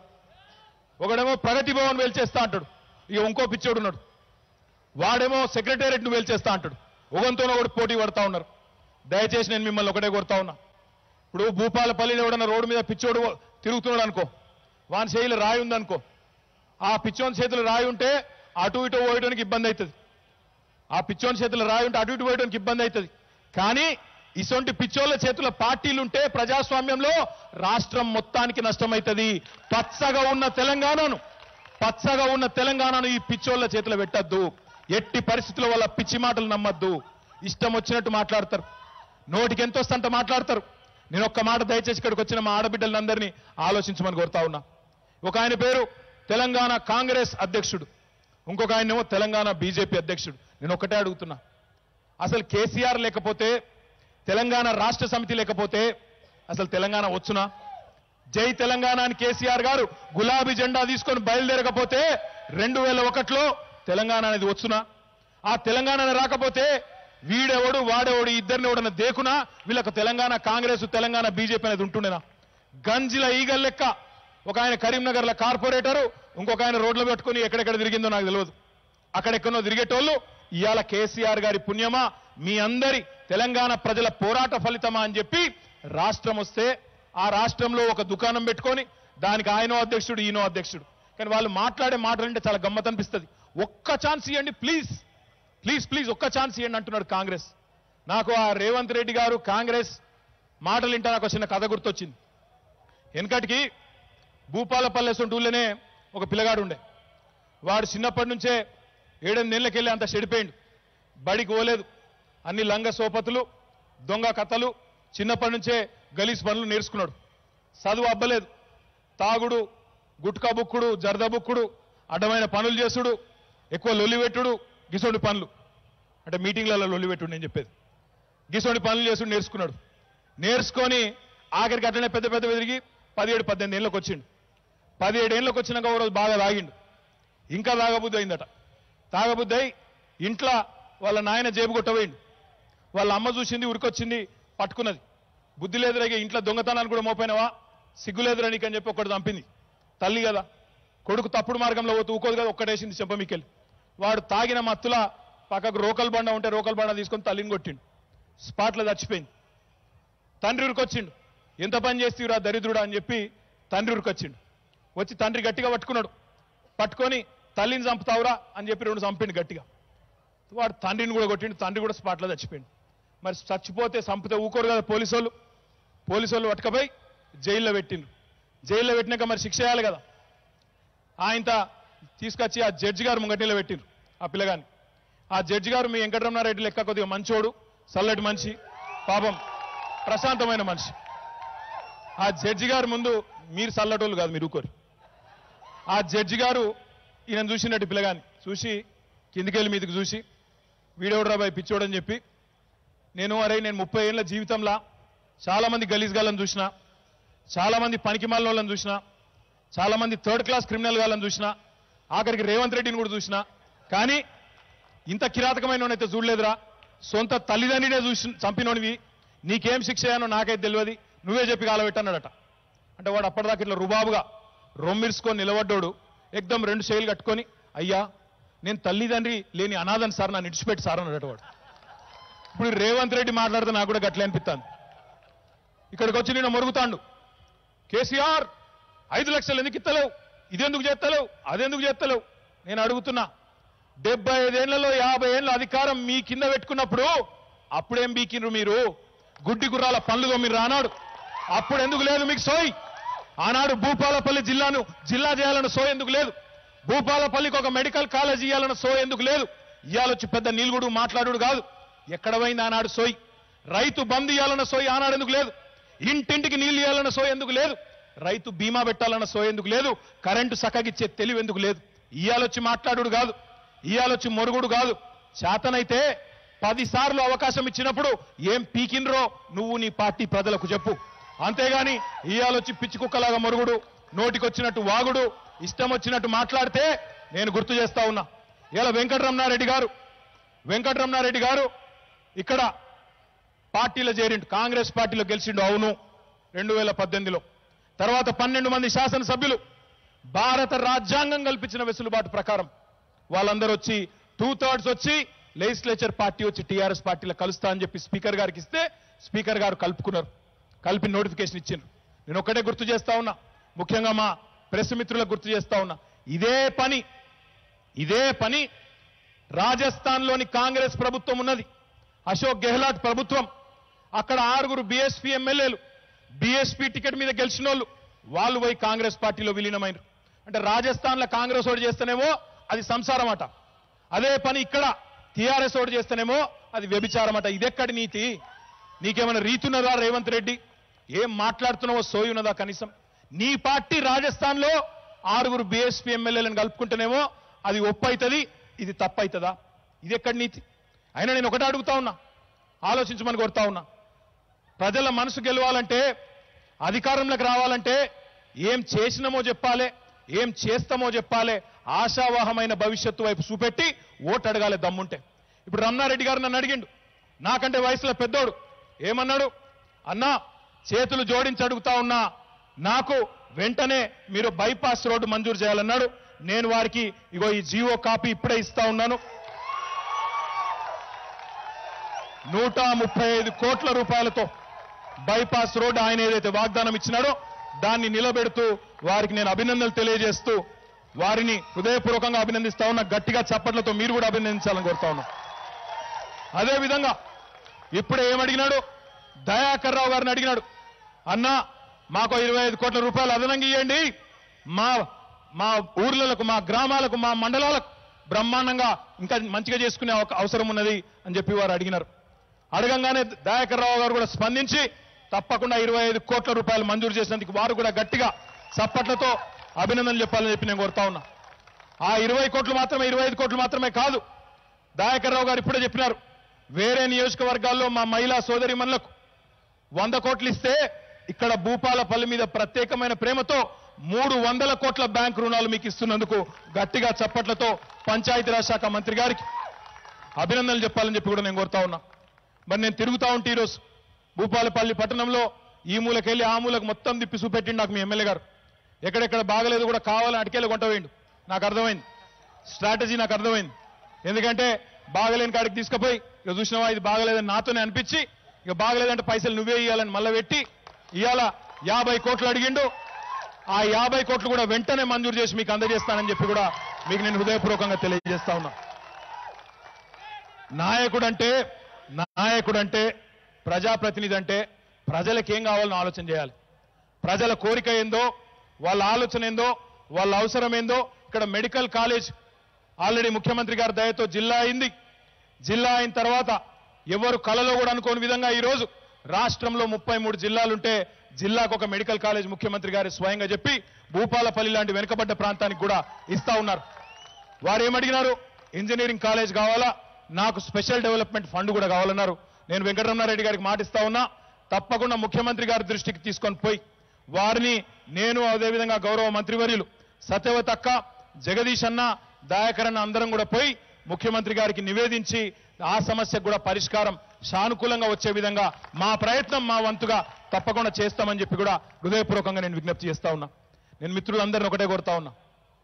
ఒకడేమో ప్రగతి భవన్ వేల్చేస్తా అంటాడు ఇక ఇంకో పిచ్చోడు ఉన్నాడు వాడేమో సెక్రటేరియట్ ను వేల్చేస్తా అంటాడు ఒకరితోనో ఒకటి పోటీ పడతా ఉన్నారు దయచేసి నేను మిమ్మల్ని ఒకటే కొడతా ఉన్నా ఇప్పుడు భూపాలపల్లిలో ఎవడన్నా రోడ్డు మీద పిచ్చోడు తిరుగుతున్నాడు అనుకో వాని చేయిలో రాయి ఉందనుకో ఆ పిచ్చోని చేతులు రాయి ఉంటే అటు ఇటు పోయడానికి ఇబ్బంది అవుతుంది ఆ పిచ్చోని చేతులు రాయి ఉంటే అటు ఇటు పోయడానికి ఇబ్బంది అవుతుంది కానీ ఇసొంటి పిచ్చోళ్ళ చేతుల పార్టీలుంటే ప్రజాస్వామ్యంలో రాష్ట్రం మొత్తానికి నష్టమవుతుంది పచ్చగా ఉన్న తెలంగాణను పచ్చగా ఉన్న తెలంగాణను ఈ పిచ్చోళ్ళ చేతిలో పెట్టద్దు ఎట్టి పరిస్థితుల వల్ల పిచ్చి మాటలు నమ్మద్దు ఇష్టం వచ్చినట్టు మాట్లాడతారు నోటికి ఎంత వస్తుంట మాట్లాడతారు నేను ఒక్క మాట దయచేసి ఇక్కడికి వచ్చిన మా ఆడబిడ్డలందరినీ ఆలోచించమని కోరుతా ఉన్నా ఒక ఆయన పేరు తెలంగాణ కాంగ్రెస్ అధ్యక్షుడు ఇంకొక ఆయనేమో తెలంగాణ బీజేపీ అధ్యక్షుడు నేను ఒక్కటే అడుగుతున్నా అసలు కేసీఆర్ లేకపోతే తెలంగాణ రాష్ట్ర సమితి లేకపోతే అసలు తెలంగాణ వచ్చునా జై తెలంగాణ అని కేసీఆర్ గారు గులాబీ జెండా తీసుకొని బయలుదేరకపోతే రెండు వేల ఒకటిలో తెలంగాణ అనేది వచ్చునా ఆ తెలంగాణ రాకపోతే వీడెవడు వాడెవడు ఈ ఇద్దరిని ఎవడన్నా దేకునా వీళ్ళకు తెలంగాణ కాంగ్రెస్ తెలంగాణ బీజేపీ అనేది ఉంటుండేనా గంజిల ఈగల్ లెక్క ఒక ఆయన కరీంనగర్ల కార్పొరేటరు ఇంకొక ఆయన రోడ్లు పెట్టుకుని ఎక్కడెక్కడ తిరిగిందో నాకు తెలియదు అక్కడెక్కడో తిరిగేటోళ్ళు ఇవాళ కేసీఆర్ గారి పుణ్యమా మీ అందరి తెలంగాణ ప్రజల పోరాట ఫలితమా అని చెప్పి రాష్ట్రం వస్తే ఆ రాష్ట్రంలో ఒక దుకాణం పెట్టుకొని దానికి ఆయనో అధ్యక్షుడు ఈయనో అధ్యక్షుడు కానీ వాళ్ళు మాట్లాడే మాటలంటే చాలా గమ్మత్ అనిపిస్తుంది ఒక్క ఛాన్స్ ఇవ్వండి ప్లీజ్ ప్లీజ్ ప్లీజ్ ఒక్క ఛాన్స్ ఇవ్వండి అంటున్నాడు కాంగ్రెస్ నాకు ఆ రేవంత్ రెడ్డి గారు కాంగ్రెస్ మాటలు వింటా నాకు చిన్న కథ గుర్తొచ్చింది వెనకటికి భూపాలపల్లె సొంటూళ్ళనే ఒక పిల్లగాడు ఉండే వాడు చిన్నప్పటి నుంచే ఏడెనిమిదేళ్ళకి వెళ్ళి అంత చెడిపోయిండు బడికి పోలేదు అన్ని లంగ సోపతులు దొంగ కథలు చిన్నప్పటి నుంచే గలీస్ పనులు నేర్చుకున్నాడు చదువు అబ్బలేదు తాగుడు గుట్కా బుక్కుడు జర్ద బుక్కుడు అడ్డమైన పనులు చేసుడు ఎక్కువ లొల్లిపెట్టుడు గిసోడి పనులు అంటే మీటింగ్లలో లొల్లిపెట్టుడు నేను చెప్పేది గిసోడి పనులు చేసుడు నేర్చుకున్నాడు నేర్చుకొని ఆఖరికి అట్లనే పెద్ద పెద్ద తిరిగి పదిహేడు పద్దెనిమిది ఏళ్ళకి వచ్చిండు పదిహేడు ఏళ్ళకి వచ్చినాక ఒక రోజు బాగా తాగిండు ఇంకా తాగబుద్ధి అయిందట తాగబుద్ధి అయి ఇంట్లో వాళ్ళ నాయన జేబు కొట్టబోయిండు వాళ్ళ అమ్మ చూసింది ఉరికొచ్చింది పట్టుకున్నది బుద్ధి లేదురా ఇక ఇంట్లో దొంగతనాన్ని కూడా మోపోయినావా సిగ్గులేదురా నీకు అని చెప్పి ఒకటి చంపింది తల్లి కదా కొడుకు తప్పుడు మార్గంలో పోతూ ఊకోదు కదా ఒక్కటేసింది చెంప మీకెళ్ళి వాడు తాగిన మత్తుల పక్కకు రోకల్ బండ ఉంటే రోకల్ బండ తీసుకొని తల్లిని కొట్టిండు స్పాట్లో చచ్చిపోయింది తండ్రి ఉరికొచ్చిండు ఎంత పని చేస్తీవురా దరిద్రుడా అని చెప్పి తండ్రి ఉరికొచ్చిండు వచ్చి తండ్రి గట్టిగా పట్టుకున్నాడు పట్టుకొని తల్లిని చంపుతావురా అని చెప్పి రెండు చంపిండు గట్టిగా వాడు తండ్రిని కూడా కొట్టిండు తండ్రి కూడా స్పాట్లో చచ్చిపోయిండు మరి చచ్చిపోతే చంపితే ఊకోరు కదా పోలీసు వాళ్ళు పోలీసు వాళ్ళు పట్టుకపోయి జైల్లో పెట్టిండ్రు జైల్లో పెట్టినాక మరి శిక్ష చేయాలి కదా ఆయన తీసుకొచ్చి ఆ జడ్జి గారు ముంగటిలో పెట్టిండ్రు ఆ పిల్లగాని ఆ జడ్జి గారు మీ వెంకటరమణారెడ్డి లెక్క కొద్దిగా మంచోడు చల్లటి మనిషి పాపం ప్రశాంతమైన మనిషి ఆ జడ్జి గారి ముందు మీరు చల్లటోళ్ళు కాదు మీరు ఊకోరు ఆ జడ్జి గారు ఈయన చూసినట్టు పిల్లగాని చూసి కిందికెళ్ళి మీదకి చూసి వీడెవడరా బాయ్ పిచ్చోడని చెప్పి నేను అరే నేను ముప్పై ఏళ్ళ జీవితంలో చాలా మంది గలీజ్ గాళ్ళని చూసిన చాలా మంది పనికి వాళ్ళని చూసిన చాలా మంది థర్డ్ క్లాస్ క్రిమినల్ గాళ్ళని చూసిన ఆఖరికి రేవంత్ రెడ్డిని కూడా చూసిన కానీ ఇంత కిరాతకమైన అయితే చూడలేదురా సొంత తల్లిదండ్రినే చూసి చంపినోనివి నీకేం శిక్ష అయ్యానో నాకైతే తెలియదు నువ్వే చెప్పి కాలబెట్టన్నాడట అంటే వాడు అప్పటిదాకా ఇట్లా రుబాబుగా రొమ్మిర్చుకొని నిలబడ్డాడు ఎక్దం రెండు శైలు కట్టుకొని అయ్యా నేను తల్లిదండ్రి లేని అనాథని సార్ నన్ను ఇడిచిపెట్టి సార్ అన్నాడట వాడు ఇప్పుడు రేవంత్ రెడ్డి మాట్లాడితే నాకు కూడా గట్లే అనిపిస్తాను ఇక్కడికి వచ్చి నేను మొరుగుతాండు కేసీఆర్ ఐదు లక్షలు ఎందుకు ఇస్తలేవు ఇదెందుకు చేస్తలేవు అదెందుకు చేస్తలేవు నేను అడుగుతున్నా డెబ్బై ఐదేళ్లలో యాభై ఏళ్ళ అధికారం మీ కింద పెట్టుకున్నప్పుడు అప్పుడేం బీకిండ్రు మీరు గుడ్డి గుర్రాల పనులు మీరు రానాడు అప్పుడు ఎందుకు లేదు మీకు సోయి ఆనాడు భూపాలపల్లి జిల్లాను జిల్లా చేయాలన్న సో ఎందుకు లేదు భూపాలపల్లికి ఒక మెడికల్ కాలేజ్ ఇవ్వాలన్న సో ఎందుకు లేదు ఇవాళొచ్చి పెద్ద నీలుగుడు మాట్లాడు కాదు ఎక్కడ పోయింది ఆనాడు సోయి రైతు బంద్ ఇవ్వాలన్న సోయి ఆనాడు ఎందుకు లేదు ఇంటింటికి నీళ్లు ఇవ్వాలన్న సో ఎందుకు లేదు రైతు బీమా పెట్టాలన్న సో ఎందుకు లేదు కరెంటు సక్కగిచ్చే తెలివి ఎందుకు లేదు ఇయాలొచ్చి మాట్లాడు కాదు ఇయాలొచ్చి మొరుగుడు కాదు చేతనైతే పది సార్లు అవకాశం ఇచ్చినప్పుడు ఏం పీకినరో నువ్వు నీ పార్టీ ప్రజలకు చెప్పు అంతేగాని ఇయాలొచ్చి పిచ్చి కుక్కలాగా మొరుగుడు నోటికొచ్చినట్టు వాగుడు ఇష్టం వచ్చినట్టు మాట్లాడితే నేను గుర్తు చేస్తా ఉన్నా ఇలా వెంకటరమణారెడ్డి గారు వెంకటరమణారెడ్డి గారు ఇక్కడ పార్టీలో చేరిండు కాంగ్రెస్ పార్టీలో గెలిచిండు అవును రెండు వేల పద్దెనిమిదిలో తర్వాత పన్నెండు మంది శాసనసభ్యులు భారత రాజ్యాంగం కల్పించిన వెసులుబాటు ప్రకారం వాళ్ళందరూ వచ్చి టూ థర్డ్స్ వచ్చి లెజిస్లేచర్ పార్టీ వచ్చి టీఆర్ఎస్ పార్టీలో కలుస్తా అని చెప్పి స్పీకర్ గారికి ఇస్తే స్పీకర్ గారు కలుపుకున్నారు కలిపి నోటిఫికేషన్ ఇచ్చిండ్రు నేను ఒక్కటే గుర్తు చేస్తా ఉన్నా ముఖ్యంగా మా ప్రెస్ మిత్రులకు గుర్తు చేస్తా ఉన్నా ఇదే పని ఇదే పని రాజస్థాన్లోని కాంగ్రెస్ ప్రభుత్వం ఉన్నది అశోక్ గెహ్లాట్ ప్రభుత్వం అక్కడ ఆరుగురు బీఎస్పీ ఎమ్మెల్యేలు బీఎస్పీ టికెట్ మీద గెలిచిన వాళ్ళు వాళ్ళు పోయి కాంగ్రెస్ పార్టీలో విలీనమైనరు అంటే రాజస్థాన్లో కాంగ్రెస్ ఓటు చేస్తేనేమో అది సంసారం అట అదే పని ఇక్కడ టీఆర్ఎస్ ఓటు చేస్తేనేమో అది వ్యభిచారం అట ఇదెక్కడి నీతి నీకేమైనా రీతున్నదా రేవంత్ రెడ్డి ఏం మాట్లాడుతున్నావో సోయున్నదా కనీసం నీ పార్టీ రాజస్థాన్లో ఆరుగురు బీఎస్పీ ఎమ్మెల్యేలను కలుపుకుంటేనేమో అది ఒప్పు అవుతుంది ఇది తప్పు అవుతుందా ఇది ఎక్కడి నీతి అయినా నేను ఒకటే అడుగుతా ఉన్నా ఆలోచించమని కోరుతా ఉన్నా ప్రజల మనసు గెలవాలంటే అధికారంలోకి రావాలంటే ఏం చేసినామో చెప్పాలి ఏం చేస్తామో చెప్పాలి ఆశావాహమైన భవిష్యత్తు వైపు చూపెట్టి ఓటు అడగాలి దమ్ముంటే ఇప్పుడు రమణారెడ్డి గారు నన్ను అడిగిండు నాకంటే వయసులో పెద్దోడు ఏమన్నాడు అన్నా చేతులు జోడించి అడుగుతా ఉన్నా నాకు వెంటనే మీరు బైపాస్ రోడ్డు మంజూరు చేయాలన్నాడు నేను వారికి ఇగో ఈ జీవో కాపీ ఇప్పుడే ఇస్తా ఉన్నాను నూట ముప్పై ఐదు కోట్ల రూపాయలతో బైపాస్ రోడ్ ఆయన ఏదైతే వాగ్దానం ఇచ్చినాడో దాన్ని నిలబెడుతూ వారికి నేను అభినందనలు తెలియజేస్తూ వారిని హృదయపూర్వకంగా అభినందిస్తా ఉన్నా గట్టిగా చప్పట్లతో మీరు కూడా అభినందించాలని కోరుతా ఉన్నా అదే విధంగా ఇప్పుడే ఏమడిగినాడు దయాకర్ రావు గారిని అడిగినాడు అన్నా మాకు ఇరవై ఐదు కోట్ల రూపాయలు అదనంగా ఇవ్వండి మా మా ఊర్లకు మా గ్రామాలకు మా మండలాలకు బ్రహ్మాండంగా ఇంకా మంచిగా చేసుకునే ఒక అవసరం ఉన్నది అని చెప్పి వారు అడిగినారు అడగంగానే దయాకర్ రావు గారు కూడా స్పందించి తప్పకుండా ఇరవై ఐదు కోట్ల రూపాయలు మంజూరు చేసినందుకు వారు కూడా గట్టిగా చప్పట్లతో అభినందనలు చెప్పాలని చెప్పి నేను కోరుతా ఉన్నా ఆ ఇరవై కోట్లు మాత్రమే ఇరవై ఐదు కోట్లు మాత్రమే కాదు దయాకర్ రావు గారు ఇప్పుడే చెప్పినారు వేరే నియోజకవర్గాల్లో మా మహిళా సోదరిమణులకు వంద కోట్లు ఇస్తే ఇక్కడ భూపాలపల్లి మీద ప్రత్యేకమైన ప్రేమతో మూడు వందల కోట్ల బ్యాంక్ రుణాలు మీకు ఇస్తున్నందుకు గట్టిగా చప్పట్లతో పంచాయతీరాజ్ శాఖ మంత్రి గారికి అభినందనలు చెప్పాలని చెప్పి కూడా నేను కోరుతా ఉన్నా మరి నేను తిరుగుతా ఉంటే ఈరోజు భూపాలపల్లి పట్టణంలో ఈ మూలకెళ్ళి ఆ మూలకు మొత్తం తిప్పి చూపెట్టిండు నాకు మీ ఎమ్మెల్యే గారు ఎక్కడెక్కడ బాగలేదు కూడా కావాలని అటుకెళ్ళి కొంట వేయండు నాకు అర్థమైంది స్ట్రాటజీ నాకు అర్థమైంది ఎందుకంటే బాగలేని కాడికి తీసుకుపోయి ఇక చూసినావా ఇది బాగలేదని నాతోనే అనిపించి ఇక బాగలేదంటే పైసలు నువ్వే ఇవ్వాలని మళ్ళీ పెట్టి ఇవాళ యాభై కోట్లు అడిగిండు ఆ యాభై కోట్లు కూడా వెంటనే మంజూరు చేసి మీకు అందజేస్తానని చెప్పి కూడా మీకు నేను హృదయపూర్వకంగా తెలియజేస్తా ఉన్నా నాయకుడు అంటే నాయకుడు అంటే ప్రజాప్రతినిధి అంటే ప్రజలకు ఏం కావాలని ఆలోచన చేయాలి ప్రజల కోరిక ఏందో వాళ్ళ ఆలోచన ఏందో వాళ్ళ అవసరం ఏందో ఇక్కడ మెడికల్ కాలేజ్ ఆల్రెడీ ముఖ్యమంత్రి గారి దయతో జిల్లా అయింది జిల్లా అయిన తర్వాత ఎవరు కలలో కూడా అనుకోని విధంగా ఈరోజు రాష్ట్రంలో ముప్పై మూడు జిల్లాలుంటే జిల్లాకు ఒక మెడికల్ కాలేజ్ ముఖ్యమంత్రి గారు స్వయంగా చెప్పి భూపాలపల్లి లాంటి వెనుకబడ్డ ప్రాంతానికి కూడా ఇస్తా ఉన్నారు వారు ఏమడిగినారు ఇంజనీరింగ్ కాలేజ్ కావాలా నాకు స్పెషల్ డెవలప్మెంట్ ఫండ్ కూడా కావాలన్నారు నేను వెంకటరమణారెడ్డి గారికి మాటిస్తా ఉన్నా తప్పకుండా ముఖ్యమంత్రి గారి దృష్టికి తీసుకొని పోయి వారిని నేను అదేవిధంగా గౌరవ మంత్రివర్యులు సత్యవతక్క జగదీష్ అన్న దయాకర్ అన్న అందరం కూడా పోయి ముఖ్యమంత్రి గారికి నివేదించి ఆ సమస్యకు కూడా పరిష్కారం సానుకూలంగా వచ్చే విధంగా మా ప్రయత్నం మా వంతుగా తప్పకుండా చేస్తామని చెప్పి కూడా హృదయపూర్వకంగా నేను విజ్ఞప్తి చేస్తా ఉన్నా నేను మిత్రులందరిని ఒకటే కోరుతా ఉన్నా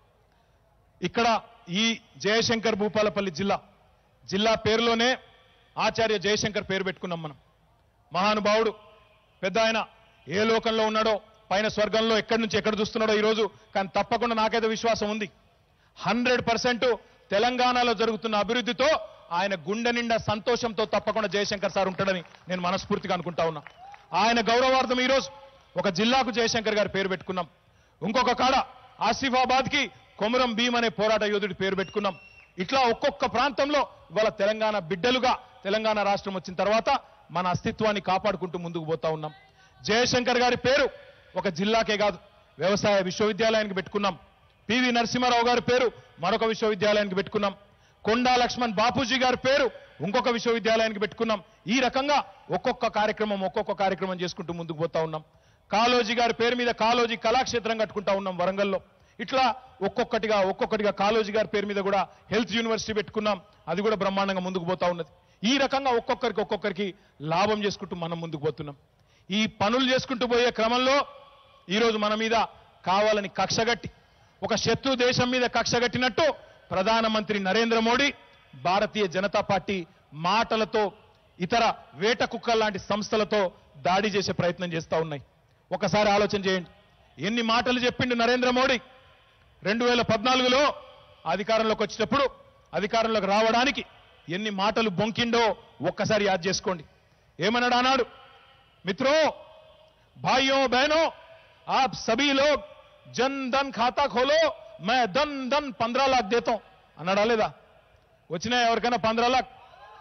ఇక్కడ ఈ జయశంకర్ భూపాలపల్లి జిల్లా జిల్లా పేరులోనే ఆచార్య జయశంకర్ పేరు పెట్టుకున్నాం మనం మహానుభావుడు పెద్ద ఆయన ఏ లోకంలో ఉన్నాడో పైన స్వర్గంలో ఎక్కడి నుంచి ఎక్కడ చూస్తున్నాడో ఈరోజు కానీ తప్పకుండా నాకైతే విశ్వాసం ఉంది హండ్రెడ్ పర్సెంట్ తెలంగాణలో జరుగుతున్న అభివృద్ధితో ఆయన గుండె నిండా సంతోషంతో తప్పకుండా జయశంకర్ సార్ ఉంటాడని నేను మనస్ఫూర్తిగా అనుకుంటా ఉన్నా ఆయన గౌరవార్థం ఈరోజు ఒక జిల్లాకు జయశంకర్ గారి పేరు పెట్టుకున్నాం ఇంకొక కాడ ఆసిఫాబాద్ కి కొమురం భీమ్ అనే పోరాట యోధుడి పేరు పెట్టుకున్నాం ఇట్లా ఒక్కొక్క ప్రాంతంలో ఇవాళ తెలంగాణ బిడ్డలుగా తెలంగాణ రాష్ట్రం వచ్చిన తర్వాత మన అస్తిత్వాన్ని కాపాడుకుంటూ ముందుకు పోతా ఉన్నాం జయశంకర్ గారి పేరు ఒక జిల్లాకే కాదు వ్యవసాయ విశ్వవిద్యాలయానికి పెట్టుకున్నాం పివి నరసింహారావు గారి పేరు మరొక విశ్వవిద్యాలయానికి పెట్టుకున్నాం కొండా లక్ష్మణ్ బాపూజీ గారి పేరు ఇంకొక విశ్వవిద్యాలయానికి పెట్టుకున్నాం ఈ రకంగా ఒక్కొక్క కార్యక్రమం ఒక్కొక్క కార్యక్రమం చేసుకుంటూ ముందుకు పోతా ఉన్నాం కాలోజీ గారి పేరు మీద కాలోజీ కళాక్షేత్రం కట్టుకుంటా ఉన్నాం వరంగల్లో ఇట్లా ఒక్కొక్కటిగా ఒక్కొక్కటిగా కాలోజీ గారి పేరు మీద కూడా హెల్త్ యూనివర్సిటీ పెట్టుకున్నాం అది కూడా బ్రహ్మాండంగా ముందుకు పోతా ఉన్నది ఈ రకంగా ఒక్కొక్కరికి ఒక్కొక్కరికి లాభం చేసుకుంటూ మనం ముందుకు పోతున్నాం ఈ పనులు చేసుకుంటూ పోయే క్రమంలో ఈరోజు మన మీద కావాలని కక్షగట్టి ఒక శత్రు దేశం మీద కక్షగట్టినట్టు ప్రధానమంత్రి నరేంద్ర మోడీ భారతీయ జనతా పార్టీ మాటలతో ఇతర వేట కుక్కల లాంటి సంస్థలతో దాడి చేసే ప్రయత్నం చేస్తా ఉన్నాయి ఒకసారి ఆలోచన చేయండి ఎన్ని మాటలు చెప్పిండు నరేంద్ర మోడీ రెండు వేల పద్నాలుగులో అధికారంలోకి వచ్చేటప్పుడు అధికారంలోకి రావడానికి ఎన్ని మాటలు బొంకిండో ఒక్కసారి యాద్ చేసుకోండి ఏమన్నాడు అన్నాడు మిత్రో भाइयों बहनों आप सभी लोग जन धन खाता खोलो मैं धन धन पंद्रह लाख देता हूं అన్నాడా లేదా వచ్చినాయా ఎవరికైనా పంద్రా లాక్